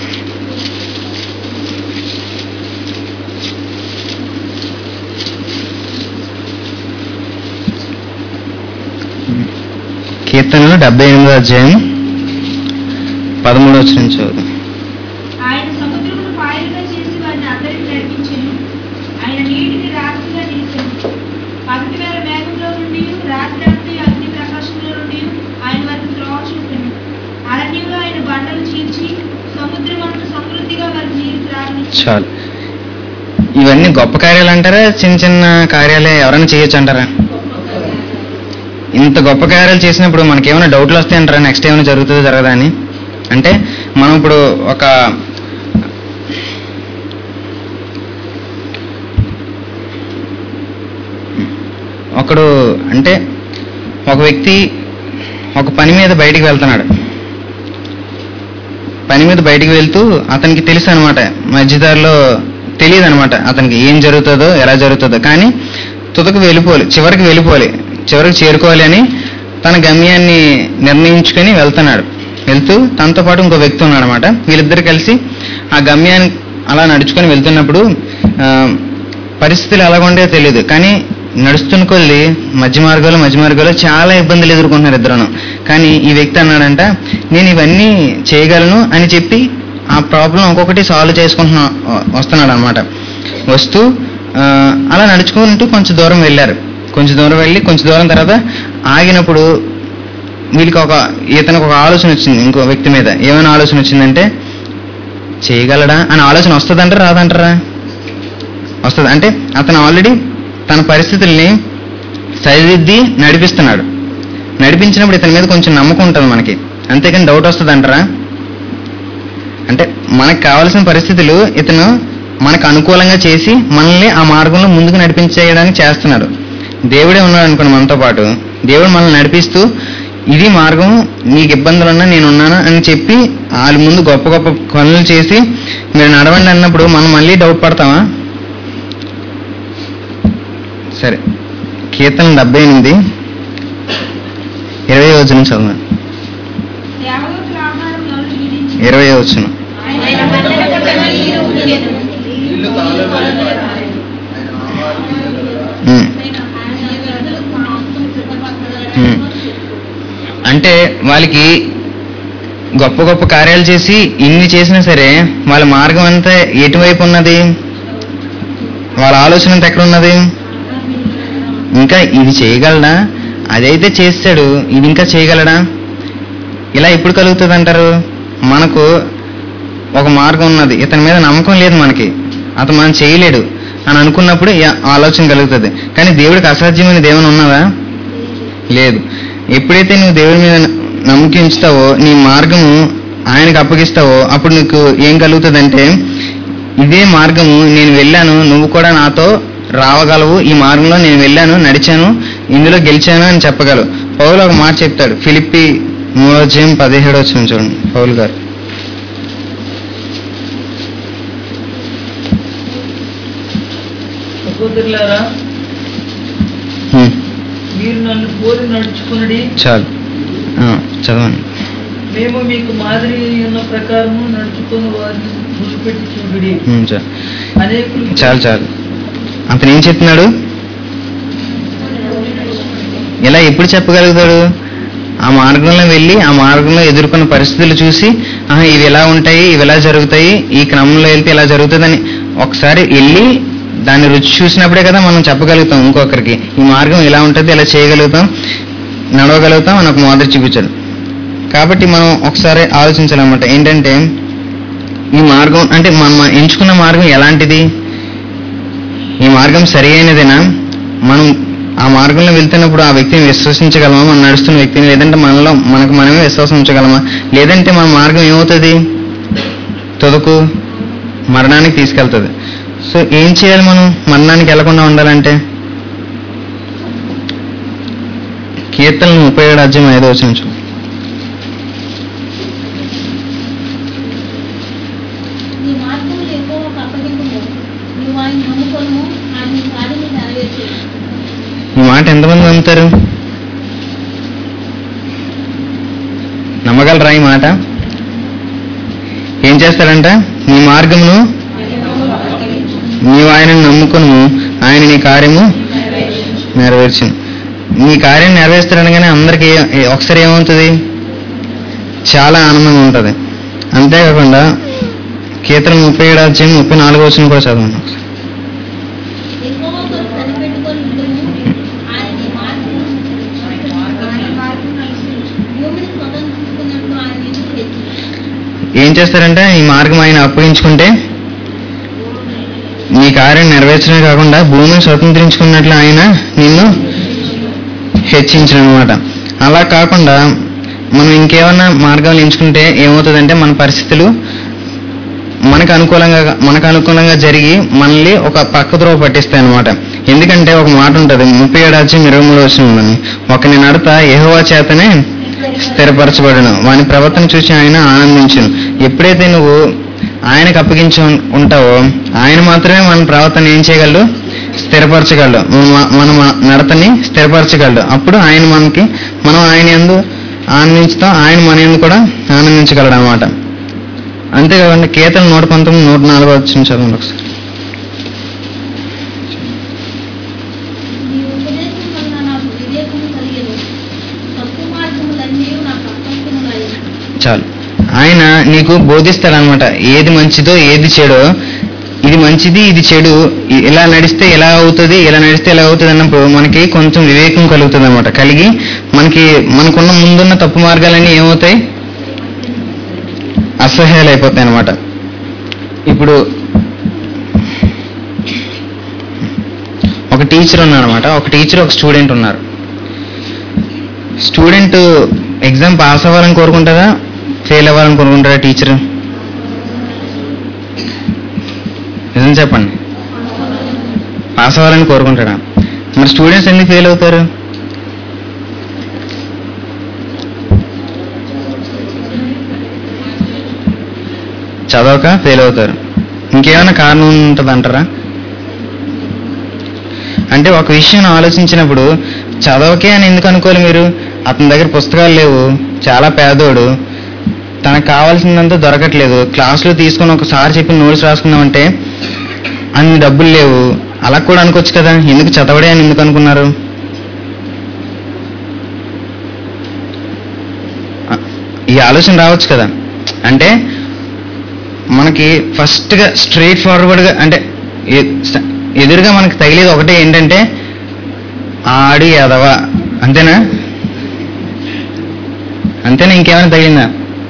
కీర్తనలు డెబ్బై ఎనిమిదో అధ్యాయం పదమూడో వచ్చిన చదువు ఆయన సముద్రమును పాయలుగా చేసి వారిని అందరికి నడిపించెను ఆయన నీటిని రాత్రిగా నిలిచెను పగటి వేళ మేఘంలో నుండి రాత్రి అంతా అగ్ని ప్రకాశంలో నుండి ఆయన వారికి త్రోవ చూపెను అరణ్యంలో ఆయన బండలు చీల్చి సముద్రం అంత సమృద్ధిగా వారికి నీరు త్రాగనిచ్చాడు చాలు ఇవన్నీ గొప్ప కార్యాలు అంటారా చిన్న చిన్న కార్యాలే ఎవరైనా చేయొచ్చు అంటారా ఇంత గొప్ప కార్యాలు చేసినప్పుడు మనకి ఏమైనా డౌట్లు వస్తాయంటారా నెక్స్ట్ ఏమైనా జరుగుతుందో జరగదా అని అంటే మనం ఇప్పుడు ఒక ఒకడు అంటే ఒక వ్యక్తి ఒక పని మీద బయటికి వెళ్తున్నాడు పని మీద బయటికి వెళ్తూ అతనికి తెలుసు అనమాట మధ్యదారిలో తెలియదు అనమాట అతనికి ఏం జరుగుతుందో ఎలా జరుగుతుందో కానీ తుదకు వెళ్ళిపోవాలి చివరికి వెళ్ళిపోవాలి చివరికి చేరుకోవాలి అని తన గమ్యాన్ని నిర్ణయించుకొని వెళ్తున్నాడు వెళ్తూ తనతో పాటు ఇంకో వ్యక్తి ఉన్నాడు అనమాట వీళ్ళిద్దరు కలిసి ఆ గమ్యాన్ని అలా నడుచుకొని వెళ్తున్నప్పుడు ఆ, పరిస్థితులు ఎలా ఉండేదో తెలియదు కానీ నడుస్తున్న కొద్ది మధ్య మార్గాలు మధ్య మార్గాలు చాలా ఇబ్బందులు ఎదుర్కొంటున్నారు ఇద్దరును కానీ ఈ వ్యక్తి అన్నాడంట నేను ఇవన్నీ చేయగలను అని చెప్పి ఆ ప్రాబ్లం ఒక్కొక్కటి సాల్వ్ చేసుకుంటున్నా వస్తున్నాడు అనమాట వస్తూ ఆ, అలా నడుచుకుంటూ కొంచెం దూరం వెళ్ళారు కొంచెం దూరం వెళ్ళి కొంచెం దూరం తర్వాత ఆగినప్పుడు వీళ్ళకి ఒక ఇతనికి ఒక ఆలోచన వచ్చింది ఇంకో వ్యక్తి మీద ఏమైనా ఆలోచన వచ్చిందంటే చేయగలడా అని ఆలోచన వస్తుందంటారా రాదంటారా వస్తుంది అంటే అతను ఆల్రెడీ తన పరిస్థితుల్ని సరిదిద్ది నడిపిస్తున్నాడు నడిపించినప్పుడు ఇతని మీద కొంచెం నమ్మకం ఉంటుంది మనకి అంతేకాని డౌట్ వస్తుంది అంటారా అంటే మనకు కావాల్సిన పరిస్థితులు ఇతను మనకు అనుకూలంగా చేసి మనల్ని ఆ మార్గంలో ముందుకు నడిపించేయడానికి చేస్తున్నాడు దేవుడే ఉన్నాడు అనుకోండి మనతో పాటు దేవుడు మనల్ని నడిపిస్తూ ఇది మార్గం నీకు ఇబ్బందులు ఉన్నా నేను ఉన్నాను అని చెప్పి వాళ్ళ ముందు గొప్ప గొప్ప పనులు చేసి మీరు నడవండి అన్నప్పుడు మనం మళ్ళీ డౌట్ పడతామా సరే కీర్తన డెబ్బై ఎనిమిది ఇరవై రోజు నుంచి చదవండి దేవతల ఆహారం నలు జీవించి ఇరవై వచ్చును ఆయన మందల కొట్టగా నీరు ఉండెను. నీళ్లు కాలవలె పారెను. ఆయన ఆహారం ఇయ్యగలడా? ఉమ్. ఉమ్. అంటే వాళ్ళకి గొప్ప గొప్ప కార్యాలు చేసి ఇన్ని చేసినా సరే వాళ్ళ మార్గం అంతా ఎటువైపు ఉన్నది వాళ్ళ ఆలోచన అంతా ఎక్కడ ఉన్నది ఇంకా ఇది చేయగలడా అదైతే చేస్తాడు ఇది ఇంకా చేయగలడా ఇలా ఎప్పుడు కలుగుతుంది అంటారు మనకు ఒక మార్గం ఉన్నది ఇతని మీద నమ్మకం లేదు మనకి అతను మనం చేయలేడు అని అనుకున్నప్పుడు ఈ ఆలోచన కలుగుతుంది కానీ దేవుడికి అసాధ్యమైన దేవుని ఉన్నదా లేదు ఎప్పుడైతే నువ్వు దేవుడి మీద నమ్మకం ఉంచుతావో నీ మార్గము ఆయనకు అప్పగిస్తావో అప్పుడు నీకు ఏం కలుగుతుందంటే ఇదే మార్గము నేను వెళ్ళాను నువ్వు కూడా నాతో రావగలవు ఈ మార్గంలో నేను వెళ్ళాను నడిచాను ఇందులో గెలిచాను అని చెప్పగలవు పౌలు ఒక మాట చెప్తాడు ఫిలిప్పి మూడోధ్యాయం పదిహేడు వచ్చిన చూడండి పౌలు గారు సహోదరులారా హ్మ్, మీరు నన్ను పోలి నడుచుకునడి చాలు ఆ, చదవండి మేము మీకు మాదిరి ఉన్న ప్రకారము నడుచుకుని వారిని గురిపెట్టి చూపిడి హ్మ్, చాలు అనేకులు చాలు చాలు అతను ఏం చెప్తున్నాడు ఇలా ఎప్పుడు చెప్పగలుగుతాడు ఆ మార్గంలో వెళ్ళి ఆ మార్గంలో ఎదుర్కొన్న పరిస్థితులు చూసి ఆహా ఇవి ఎలా ఉంటాయి ఇవి ఎలా జరుగుతాయి ఈ క్రమంలో వెళ్తే ఇలా జరుగుతుందని ఒకసారి వెళ్ళి దాన్ని రుచి చూసినప్పుడే కదా మనం చెప్పగలుగుతాం ఇంకొకరికి ఈ మార్గం ఇలా ఉంటుంది ఇలా చేయగలుగుతాం నడవగలుగుతాం అని ఒక మాదిరి చూపించాడు కాబట్టి మనం ఒకసారి ఆలోచించాలన్నమాట ఏంటంటే ఈ మార్గం అంటే మనం ఎంచుకున్న మార్గం ఎలాంటిది ఈ మార్గం సరి అయినదేనా మనం ఆ మార్గంలో వెళ్తున్నప్పుడు ఆ వ్యక్తిని విశ్వసించగలమా మనం నడుస్తున్న వ్యక్తిని లేదంటే మనలో మనకు మనమే విశ్వాసం ఉంచగలమా లేదంటే మన మార్గం ఏమవుతుంది తుదకు మరణానికి తీసుకెళ్తుంది సో ఏం చేయాలి మనం మరణానికి వెళ్లకుండా ఉండాలంటే కీర్తనలు ముప్పై ఏడు అధ్యాయం ఐదో వచ్చిన చూ నీ మార్గములు ఎక్కువ అప్పగింపుము నువ్వు ఆయన నమ్ముకొను ఆయన నీ కార్యము నెరవేర్చు ఈ మాట ఎంతమంది నమ్ముతారు నమ్మగలరా ఈ మాట ఏం చేస్తాడంట నీ మార్గమును నీవు ఆయనను నమ్ముకును ఆయన నీ కార్యము నెరవేర్చును నీ కార్యం నెరవేరుస్తాడనగానే అందరికీ ఏ- ఏ- ఒకసారి ఏమవుతుంది చాలా ఆనందంగా ఉంటుంది అంతేకాకుండా కీర్తన ముప్పై ఏడు అధ్యాయం ముప్పై నాలుగు వచ్చిన కూడా చదవండి ఒకసారి. ఎక్కువ కొరకు కనిపెట్టుకొని ఉండుము ఆయన నీ మార్గము భూమిని స్వతంత్రించుకున్నట్లు ఆయన నిన్ను హెచ్చించు ఏం చేస్తారంటే ఈ మార్గం ఆయన అప్పగించుకుంటే నీ కార్యం నెరవేర్చడమే కాకుండా భూమిని స్వతంత్రించుకున్నట్లు ఆయన నిన్ను హెచ్చించడం అనమాట అలా కాకుండా మనం ఇంకేమన్నా మార్గాలు ఎంచుకుంటే ఏమవుతుందంటే మన పరిస్థితులు మనకు అనుకూలంగా మనకు అనుకూలంగా జరిగి మనల్ని ఒక పక్క ద్రోవ పట్టిస్తాయి అనమాట ఎందుకంటే ఒక మాట ఉంటుంది ముప్పై ఏడు అధ్యాయం ఇరవై మూడు వచ్చిందని ఒకని నడత యెహోవా చేతనే స్థిరపరచబడను వాని ప్రవర్తన చూసి ఆయన ఆనందించును ఎప్పుడైతే నువ్వు ఆయనకు అప్పగించి ఉం- ఉంటావో ఆయన మాత్రమే మన ప్రవర్తన ఏం చేయగలడు స్థిరపరచగలడు మన- మన మ- నడతని స్థిరపరచగలడు అప్పుడు ఆయన మనకి మనం ఆయన ఎందు ఆనందించుతాం ఆయన మన ఎందు కూడా ఆనందించగలడు అనమాట అంతేకాకుండా కేతలు నూట పంతొమ్మిది నూట నాలుగో వచ్చిన చదవండి ఒకసారి నీ ఉపదేశం వలన నాకు వివేకము కలిగేను తప్పు మార్గములన్నీ నాకు అసంఖ్యములయ్యాను చాలు ఆయన నీకు బోధిస్తాడనమాట ఏది మంచిదో ఏది చెడో ఇది మంచిది ఇది చెడు ఇ- ఇలా నడిస్తే ఎలా అవుతుంది ఇలా నడిస్తే ఎలా అవుతుంది అన్నప్పుడు మనకి కొంచెం వివేకం కలుగుతుంది అనమాట కలిగి మనకి మనకున్న ముందున్న తప్పు మార్గాలన్నీ ఏమవుతాయి అసహ్యాలు అయిపోతాయి అనమాట ఇప్పుడు ఒక టీచర్ ఉన్నారనమాట ఒక టీచర్ ఒక స్టూడెంట్ ఉన్నారు స్టూడెంట్ ఎగ్జామ్ పాస్ అవ్వాలని కోరుకుంటారా ఫెయిల్ అవ్వాలని కోరుకుంటారా టీచర్ నిజం చెప్పండి పాస్ అవ్వాలని కోరుకుంటాడా మరి స్టూడెంట్స్ ఎందుకు ఫెయిల్ అవుతారు చదవక ఫెయిల్ అవుతారు ఇంకేమైనా కారణం ఉంటుంది అంటారా అంటే ఒక విషయం ఆలోచించినప్పుడు చదవకే అని ఎందుకు అనుకోవాలి మీరు అతని దగ్గర పుస్తకాలు లేవు చాలా పేదోడు తనకు కావాల్సిందంతా దొరకట్లేదు క్లాస్లో తీసుకొని ఒకసారి చెప్పి నోట్స్ రాసుకుందామంటే అన్ని డబ్బులు లేవు అలా కూడా అనుకోవచ్చు కదా ఎందుకు చదవడే అని ఎందుకు అనుకున్నారు ఆ, ఈ ఆలోచన రావచ్చు కదా అంటే మనకి ఫస్ట్గా స్ట్రైట్ ఫార్వర్డ్గా అంటే ఎ- స- ఎదురుగా మనకి తగిలేది ఒకటే ఏంటంటే ఆడు ఎదవా అంతేనా అంతేనా ఇంకేమైనా తగిలిందా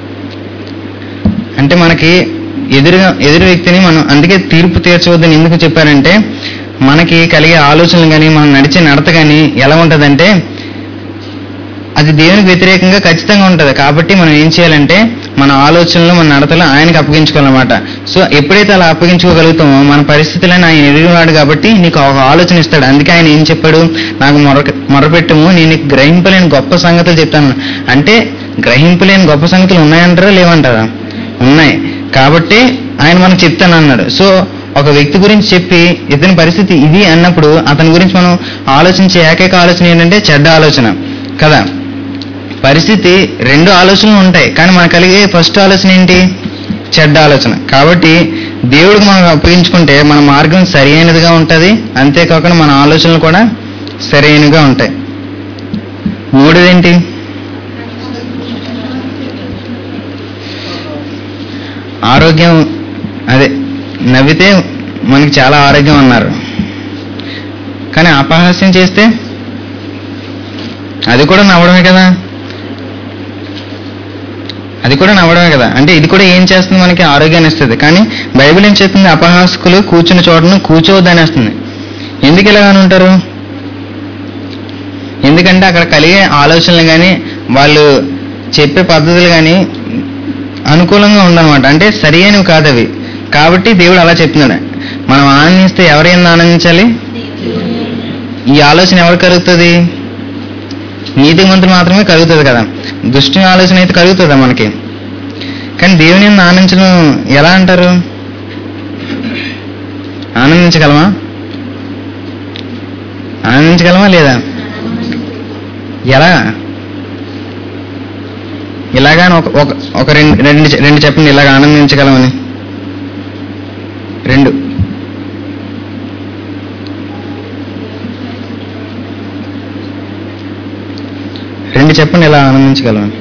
అంటే మనకి ఎదురుగా ఎదురు వ్యక్తిని మనం అందుకే తీర్పు తీర్చవద్దని ఎందుకు చెప్పారంటే మనకి కలిగే ఆలోచనలు కానీ మనం నడిచే నడత కానీ ఎలా ఉంటుందంటే అది దేవునికి వ్యతిరేకంగా ఖచ్చితంగా ఉంటుంది కాబట్టి మనం ఏం చేయాలంటే మన ఆలోచనలు మన నడతలు ఆయనకి అప్పగించుకోవాలన్నమాట సో ఎప్పుడైతే అలా అప్పగించుకోగలుగుతామో మన పరిస్థితులను ఆయన ఎరిగినాడు కాబట్టి నీకు ఒక ఆలోచన ఇస్తాడు అందుకే ఆయన ఏం చెప్పాడు నాకు మొర మొరపెట్టము నేను నీకు గ్రహింపలేని గొప్ప సంగతులు చెప్తాను అంటే గ్రహింపలేని గొప్ప సంగతులు ఉన్నాయంటారా లేవంటారా ఉన్నాయి కాబట్టి ఆయన మనకు చెప్తాను అన్నాడు సో ఒక వ్యక్తి గురించి చెప్పి ఇతని పరిస్థితి ఇది అన్నప్పుడు అతని గురించి మనం ఆలోచించే ఏకైక ఆలోచన ఏంటంటే చెడ్డ ఆలోచన కదా పరిస్థితి రెండు ఆలోచనలు ఉంటాయి కానీ మనకు కలిగే ఫస్ట్ ఆలోచన ఏంటి చెడ్డ ఆలోచన కాబట్టి దేవుడికి మనం అప్పగించుకుంటే మన మార్గం సరి అయినదిగా ఉంటుంది అంతేకాకుండా మన ఆలోచనలు కూడా సరైనగా ఉంటాయి మూడోదేంటి ఆరోగ్యం అదే నవ్వితే మనకి చాలా ఆరోగ్యం అన్నారు కానీ అపహాస్యం చేస్తే అది కూడా నవ్వడమే కదా అది కూడా నవ్వడమే కదా అంటే ఇది కూడా ఏం చేస్తుంది మనకి ఆరోగ్యాన్ని ఇస్తుంది కానీ బైబిల్ ఏం చెప్తుంది అపహాసకులు కూర్చున్న చోటను కూర్చోవద్దని వేస్తుంది ఎందుకు ఇలాగని ఉంటారు ఎందుకంటే అక్కడ కలిగే ఆలోచనలు కానీ వాళ్ళు చెప్పే పద్ధతులు కానీ అనుకూలంగా ఉండనమాట అంటే సరి అయినవి కాదు అవి కాబట్టి దేవుడు అలా చెప్తున్నాడు మనం ఆనందిస్తే ఎవరైనా ఆనందించాలి ఈ ఆలోచన ఎవరు కలుగుతుంది నీతిమంతులు మాత్రమే కలుగుతుంది కదా దుష్టి ఆలోచన అయితే కలుగుతుందా మనకి కానీ దేవుని యందు ఆనందించడం ఎలా అంటారు ఆనందించగలమా ఆనందించగలమా లేదా ఎలా ఇలాగా ఒక ఒక ఒక రెండు రెండు చె- రెండు చెప్పండి ఇలాగ ఆనందించగలమని రెండు రెండు చెప్పండి ఇలా ఆనందించగలమని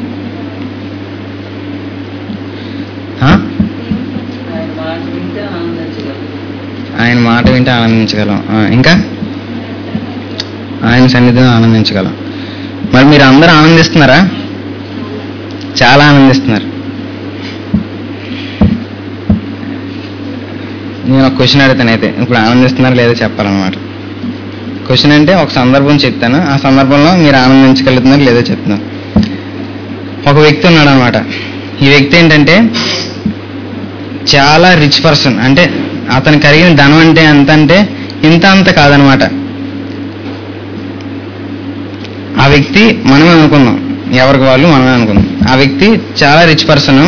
ఆ? ఆయన మాట వింటే ఆనందించగలం ఆయన మాట వింటే ఆనందించగలం ఆ, ఇంకా ఆయన సన్నిధిలో ఆనందించగలం మరి మీరు అందరూ ఆనందిస్తున్నారా చాలా ఆనందిస్తున్నారు నేను ఒక క్వశ్చన్ అడుగుతాను అయితే ఇప్పుడు ఆనందిస్తున్నారా లేదో చెప్పాలన్నమాట క్వశ్చన్ అంటే ఒక సందర్భం చెప్తాను ఆ సందర్భంలో మీరు ఆనందించగలుగుతున్నారు లేదో చెప్తాను ఒక వ్యక్తి ఉన్నాడు అనమాట ఈ వ్యక్తి ఏంటంటే చాలా రిచ్ పర్సన్ అంటే అతను కలిగిన ధనం అంటే ఎంత అంటే ఇంత అంత కాదనమాట ఆ వ్యక్తి మనమే అనుకుందాం ఎవరికి వాళ్ళు మనమే అనుకుందాం ఆ వ్యక్తి చాలా రిచ్ పర్సన్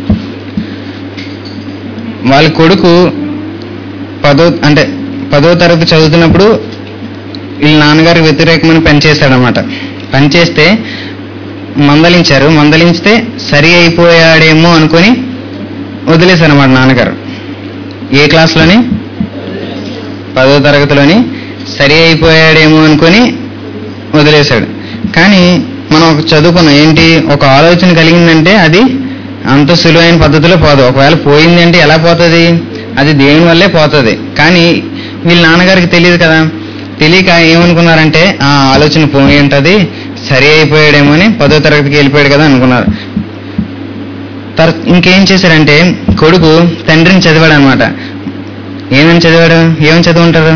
వాళ్ళ కొడుకు పదో అంటే పదో తరగతి చదువుతున్నప్పుడు వీళ్ళ నాన్నగారికి వ్యతిరేకమైన పని చేశాడనమాట పని చేస్తే మందలించారు మందలించితే సరి అయిపోయాడేమో అనుకొని వదిలేశారన్నమాట నాన్నగారు ఏ క్లాస్లోని పదో తరగతిలోని సరి అయిపోయాడేమో అనుకొని వదిలేశాడు కానీ మనం ఒక చదువుకున్నాం ఏంటి ఒక ఆలోచన కలిగిందంటే అది అంత సులువైన పద్ధతిలో పోదు ఒకవేళ పోయింది అంటే ఎలా పోతుంది అది దేవుని వల్లే పోతుంది కానీ వీళ్ళ నాన్నగారికి తెలియదు కదా తెలియక ఏమనుకున్నారంటే ఆ ఆలోచన పోయి ఉంటుంది సరి అయిపోయాడేమో అని పదో తరగతికి వెళ్ళిపోయాడు కదా అనుకున్నారు తర్ ఇంకేం చేశారంటే కొడుకు తండ్రిని చదివాడు అనమాట ఏమని చదివాడు ఏమని చదువుంటారు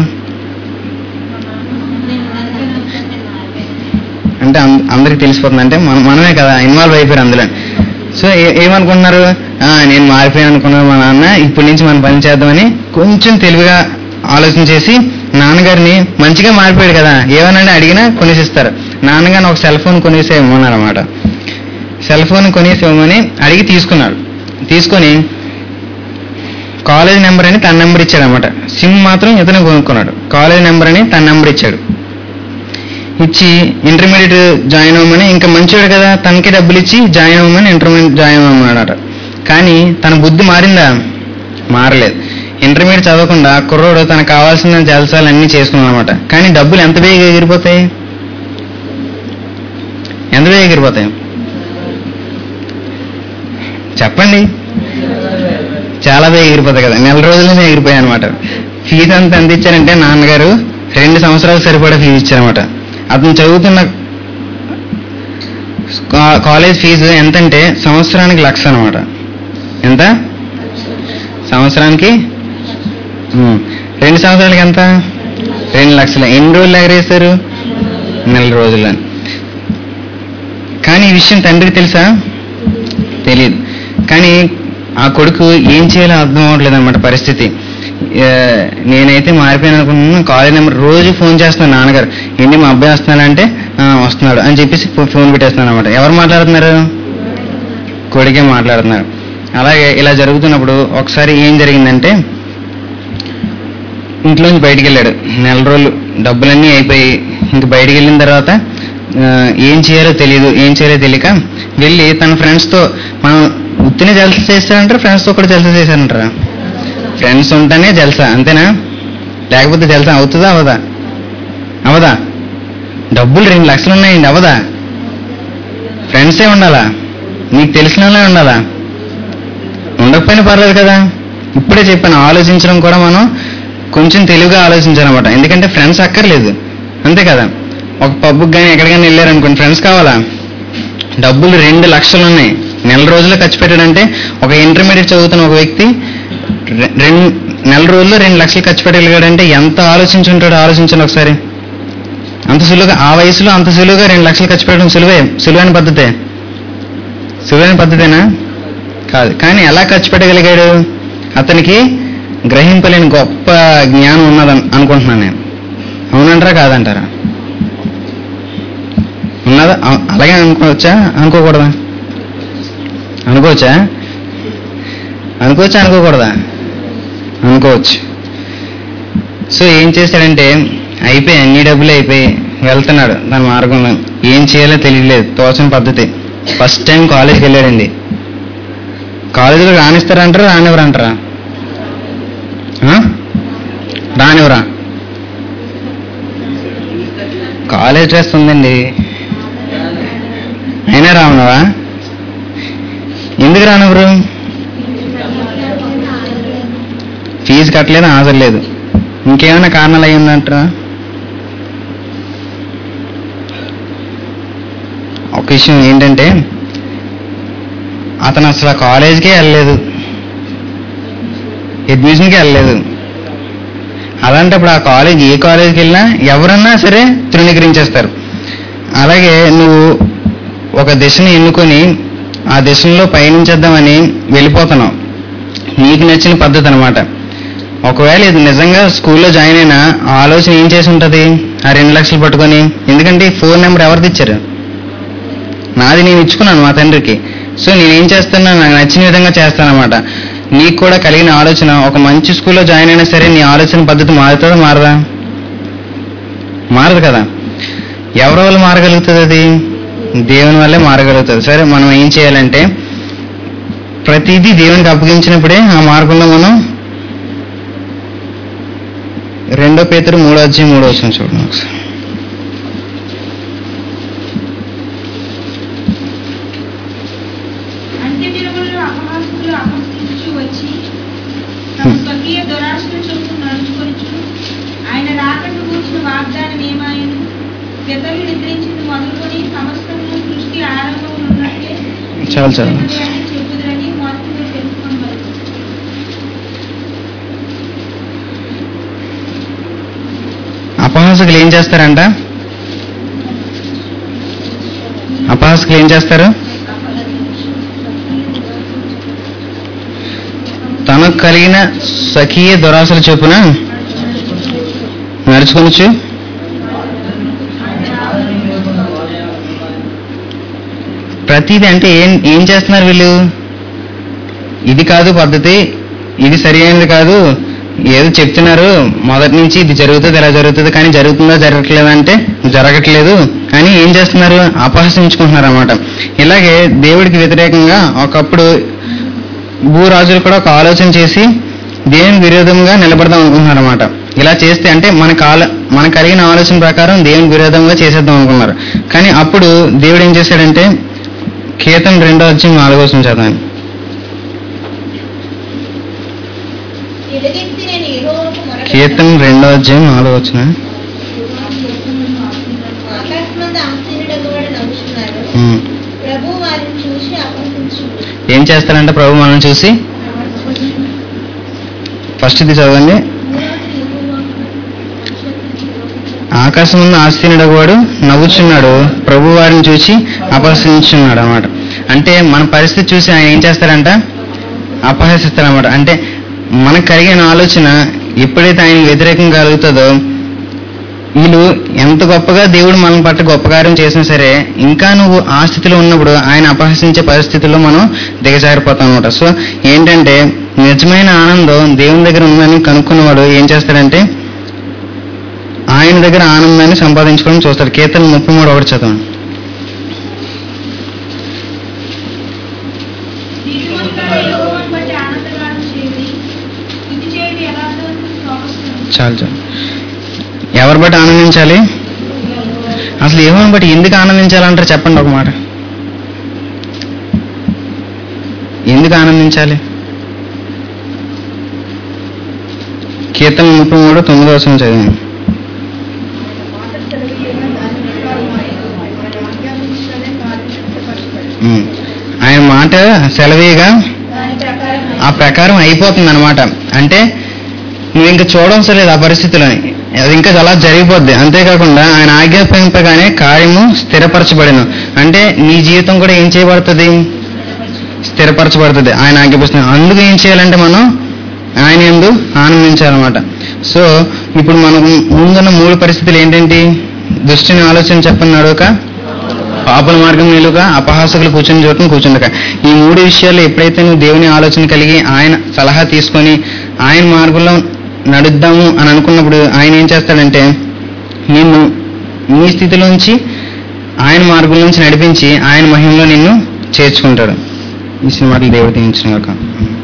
అంటే అం- అందరికి తెలిసిపోతుంది అంటే మనం మనమే కదా ఇన్వాల్వ్ అయిపోయారు అందులో సో ఏ- ఏమనుకుంటున్నారు "ఆ, నేను మారిపోయాను అనుకున్నాను మా నాన్న ఇప్పటి నుంచి మనం పని చేద్దామని కొంచెం తెలివిగా ఆలోచన చేసి నాన్నగారిని మంచిగా మారిపోయాడు కదా ఏమనంటే అడిగినా కొనేసిస్తారు నాన్నగారిని ఒక సెల్ ఫోన్ కొనేసి ఇవ్వమన్నారు అనమాట సెల్ ఫోన్ కొనేసి ఇవ్వమని అడిగి తీసుకున్నాడు తీసుకొని కాలేజ్ నెంబర్ అని తన నెంబర్ ఇచ్చాడు అనమాట సిమ్ మాత్రం ఇతను కొనుక్కున్నాడు కాలేజ్ నెంబర్ అని తన నెంబర్ ఇచ్చాడు ఇచ్చి ఇంటర్మీడియట్ జాయిన్ అవ్వమని ఇంకా మంచివాడు కదా తనకి డబ్బులు ఇచ్చి జాయిన్ అవ్వమని ఇంటర్మీడియట్ జాయిన్ అవ్వమన్నాడట కానీ తన బుద్ధి మారిందా మారలేదు ఇంటర్మీడియట్ చదవకుండా కుర్రోడు తనకు కావాల్సిన జలసాలు అన్నీ చేసుకున్నాడు అనమాట కానీ డబ్బులు ఎంత బేగా ఎగిరిపోతాయి ఎంత బేగా ఎగిరిపోతాయి చెప్పండి చాలా బేగా ఎగిరిపోతాయి కదా నెల రోజులనే ఎగిరిపోయాయి అనమాట ఫీజు అంత ఎంత ఇచ్చారంటే నాన్నగారు రెండు సంవత్సరాలు సరిపడా ఫీజు ఇచ్చారనమాట అతను చదువుతున్న కా- కాలేజ్ ఫీజు ఎంతంటే సంవత్సరానికి లక్ష అనమాట ఎంత సంవత్సరానికి ఉమ్. రెండు సంవత్సరాలకి ఎంత రెండు లక్షలు ఎన్ని రోజులు ఎగరేస్తారు నెల రోజులు కానీ ఈ విషయం తండ్రికి తెలుసా తెలియదు కానీ ఆ కొడుకు ఏం చేయాలో అర్థం అవ్వట్లేదు అనమాట పరిస్థితి ఆ, నేనైతే మారిపోయాను అనుకుంటున్నాను కాలేజ్ నెంబర్ రోజు ఫోన్ చేస్తున్నాను నాన్నగారు ఏంటి మా అబ్బాయి వస్తున్నాడంటే "ఆ, వస్తున్నాడు అని చెప్పేసి ఫో- ఫోన్ పెట్టేస్తున్నాను అనమాట ఎవరు మాట్లాడుతున్నారు కొడుకే మాట్లాడుతున్నారు అలాగే ఇలా జరుగుతున్నప్పుడు ఒకసారి ఏం జరిగిందంటే ఇంట్లోంచి బయటికి వెళ్ళాడు నెల రోజులు డబ్బులన్నీ అయిపోయి ఇంక బయటికి వెళ్ళిన తర్వాత ఆ, ఏం చేయాలో తెలియదు ఏం చేయాలో తెలియక వెళ్ళి తన ఫ్రెండ్స్తో మనం ఉత్తినే జలస చేస్తారంటారా ఫ్రెండ్స్తో కూడా జలస చేశారంటారా ఫ్రెండ్స్ ఉంటేనే జలసా అంతేనా లేకపోతే జలసా అవుతుందా అవదా అవదా డబ్బులు రెండు లక్షలు ఉన్నాయండి అవదా ఫ్రెండ్సే ఉండాలా నీకు తెలిసిన వాళ్ళే ఉండాలా ఉండకపోయినా పర్లేదు కదా ఇప్పుడే చెప్పాను ఆలోచించడం కూడా మనం కొంచెం తెలివిగా ఆలోచించాలన్నమాట ఎందుకంటే ఫ్రెండ్స్ అక్కర్లేదు అంతే కదా ఒక పబ్కి కానీ ఎక్కడికైనా వెళ్ళారనుకోండి ఫ్రెండ్స్ కావాలా డబ్బులు రెండు లక్షలు ఉన్నాయి నెల రోజులు ఖర్చు పెట్టాడంటే ఒక ఇంటర్మీడియట్ చదువుతున్న ఒక వ్యక్తి రె- రెండు నెల రోజుల్లో రెండు లక్షలు ఖర్చు పెట్టగలిగాడంటే ఎంత ఆలోచించుంటాడో ఆలోచించండి ఒకసారి అంత సులువుగా ఆ వయసులో అంత సులువుగా రెండు లక్షలు ఖర్చు పెట్టడం సులువే సులువైన పద్ధతే సులువైన పద్ధతేనా కాదు కానీ ఎలా ఖర్చు పెట్టగలిగాడు అతనికి గ్రహింపలేని గొప్ప జ్ఞానం ఉన్నదని అనుకుంటున్నాను నేను అవునంటారా కాదంటారా ఉన్నదా అ- అలాగే అనుకోవచ్చా అనుకోకూడదా అనుకోవచ్చా అనుకోవచ్చా అనుకోకూడదా అనుకోవచ్చు సో ఏం చేశాడంటే అయిపోయి అన్ని డబ్బులు అయిపోయి వెళ్తున్నాడు తన మార్గంలో ఏం చేయాలో తెలియలేదు తోచని పద్ధతి ఫస్ట్ టైం కాలేజ్కి వెళ్ళాడండి కాలేజీలో రానిస్తారంటారా రానివ్వరంటారా ఆ? రానివ్వరా కాలేజ్ డ్రెస్ ఉందండి అయినా రావనవా ఎందుకు రానివ్వరు ఫీజు కట్టలేదు హాజరు లేదు ఇంకేమైనా కారణాలు అయి ఉందంటారా ఒక విషయం ఏంటంటే అతను అసలు ఆ కాలేజ్కే వెళ్ళలేదు అడ్మిషన్కి వెళ్ళలేదు అలాంటప్పుడు ఆ కాలేజ్ ఏ కాలేజ్కి వెళ్ళినా ఎవరన్నా సరే తృణీకరించేస్తారు అలాగే నువ్వు ఒక దిశని ఎన్నుకొని ఆ దిశలో పయనించేద్దామని వెళ్ళిపోతున్నావు నీకు నచ్చిన పద్ధతి అనమాట ఒకవేళ ఇది నిజంగా స్కూల్లో జాయిన్ అయినా ఆ ఆలోచన ఏం చేసి ఉంటుంది ఆ రెండు లక్షలు పట్టుకొని ఎందుకంటే ఈ ఫోన్ నెంబర్ ఎవరిది ఇచ్చారు నాది నేను ఇచ్చుకున్నాను మా తండ్రికి సో నేనేం చేస్తున్నా నాకు నచ్చిన విధంగా చేస్తానన్నమాట నీకు కూడా కలిగిన ఆలోచన ఒక మంచి స్కూల్లో జాయిన్ అయినా సరే నీ ఆలోచన పద్ధతి మారుతుందా మారదా మారదు కదా ఎవరి వల్ల మారగలుగుతుంది అది దేవుని వల్లే మారగలుగుతుంది సరే మనం ఏం చేయాలంటే ప్రతిదీ దేవునికి అప్పగించినప్పుడే ఆ మార్గంలో మనం రెండో పేతురు మూడో అధ్యాయం మూడో వచ్చిన చూడండి ఒకసారి అంత్య దినములలో అపహాసకులు అపహసించు వచ్చి తమ స్వకీయ దురాశల చొప్పున నడుచుకొనుచు ఆయన రాకట్టు కూర్చిన వాగ్దానం ఏమాయను పితలు నిద్రించింది మొదలుకొని సమస్తము సృష్టి ఆరంభం ఉన్నట్లే చాలు చాలు అని చెప్పుదురని మొదటి తెలుసుకున్నారు అపహాసకులు ఏం చేస్తారంట అపహాసకులు ఏం చేస్తారు తనకు కలిగిన స్వకీయ దురాశల చొప్పున నడుచుకొనొచ్చు ప్రతిదీ అంటే ఏం ఏం చేస్తున్నారు వీళ్ళు ఇది కాదు పద్ధతి ఇది సరి అయినది కాదు ఏదో చెప్తున్నారు మొదటి నుంచి ఇది జరుగుతుంది ఇలా జరుగుతుంది కానీ జరుగుతుందా జరగట్లేదా అంటే జరగట్లేదు అని ఏం చేస్తున్నారు అపహసించుకుంటున్నారు అనమాట ఇలాగే దేవుడికి వ్యతిరేకంగా ఒకప్పుడు భూరాజులు కూడా ఒక ఆలోచన చేసి దేవునికి విరోధంగా నిలబడదాం అనుకుంటున్నారు అనమాట ఇలా చేస్తే అంటే మన కాల మనకు కలిగిన ఆలోచన ప్రకారం దేవునికి విరోధంగా చేసేద్దాం అనుకున్నారు కానీ అప్పుడు దేవుడు ఏం చేశాడంటే కీర్తన రెండో అధ్యాయం నాలుగో వచనం చదవండి ఎలుగెత్తి నేను యెహోవాకు మొరపెట్టాను. కీర్తన రెండో అధ్యాయం నాలుగో వచ్చిన ఆకాశమందు ఆసీనుడగు వాడు నవ్వుచున్నాడు ప్రభు వారిని చూసి అపహసించు ఏం చేస్తారంటే ప్రభు మనల్ని చూసి ఫస్ట్ ఇది చదవండి ఆకాశం ముందు ఆస్తినుడు వాడు నవ్వుచున్నాడు ప్రభు వారిని చూసి అపహసించున్నాడు అనమాట అంటే మన పరిస్థితి చూసి ఆయన ఏం చేస్తారంట అపహసిస్తారనమాట అంటే మనకు కలిగిన ఆలోచన ఎప్పుడైతే ఆయన వ్యతిరేకంగా కలుగుతుందో వీళ్ళు ఎంత గొప్పగా దేవుడు మన పట్ల గొప్ప కార్యం చేసినా సరే ఇంకా నువ్వు ఆ స్థితిలో ఉన్నప్పుడు ఆయన అపహసించే పరిస్థితుల్లో మనం దిగజారిపోతాం అనమాట సో ఏంటంటే నిజమైన ఆనందం దేవుని దగ్గర ఉందని కనుక్కున్నవాడు ఏం చేస్తాడంటే ఆయన దగ్గర ఆనందాన్ని సంపాదించుకోవడం చూస్తాడు కీర్తన ముప్పై మూడు ఒకటి చదవండి నీతిమంతులారా యెహోవాను బట్టి ఆనందగానం చేయుడి. స్తుతి చేయుడి యథార్థవంతులకు స్తోత్రం. చాలు చాలు ఎవరు బట్టి ఆనందించాలి అసలు ఏమని బట్టి ఎందుకు ఆనందించాలంటారు చెప్పండి ఒక మాట ఎందుకు ఆనందించాలి కీర్తన ముప్పై మూడు తొమ్మిదో వచనం చదివాను మాట సెలవీయగా దాని ప్రకారం ఆయన ఆయన ఆజ్ఞాపించడమే కార్యం వ్యక్తపరచబడింది ఉమ్. ఆయన మాట సెలవేగా దాని ప్రకారం ఆ ప్రకారం అయిపోతుంది అనమాట అంటే నువ్వు ఇంకా చూడవలసిన లేదు ఆ పరిస్థితులని అది ఇంకా అలా జరిగిపోద్ది అంతేకాకుండా ఆయన ఆజ్ఞాపింపగానే కార్యము స్థిరపరచబడిన అంటే నీ జీవితం కూడా ఏం చేయబడుతుంది స్థిరపరచబడుతుంది ఆయన ఆజ్ఞాపిస్తుంది అందుకు ఏం చేయాలంటే మనం ఆయన ఎందు ఆనందించాలన్నమాట సో ఇప్పుడు మనకు ముందున్న మూడు పరిస్థితులు ఏంటంటి దృష్టిని ఆలోచన చెప్పన్నాడు ఒక పాపల మార్గం నిలుక అపహాసకులు కూర్చుని చోటును కూర్చుండక ఈ మూడు విషయాలు ఎప్పుడైతే నువ్వు దేవుని ఆలోచన కలిగి ఆయన సలహా తీసుకొని ఆయన మార్గంలో నడుద్దాము అని అనుకున్నప్పుడు ఆయన ఏం చేస్తాడంటే నిన్ను నీ స్థితిలోంచి ఆయన మార్గం నుంచి నడిపించి ఆయన మహిమలో నిన్ను చేర్చుకుంటాడు ఈ సినిమాలు దేవుడు తీయించిన కాక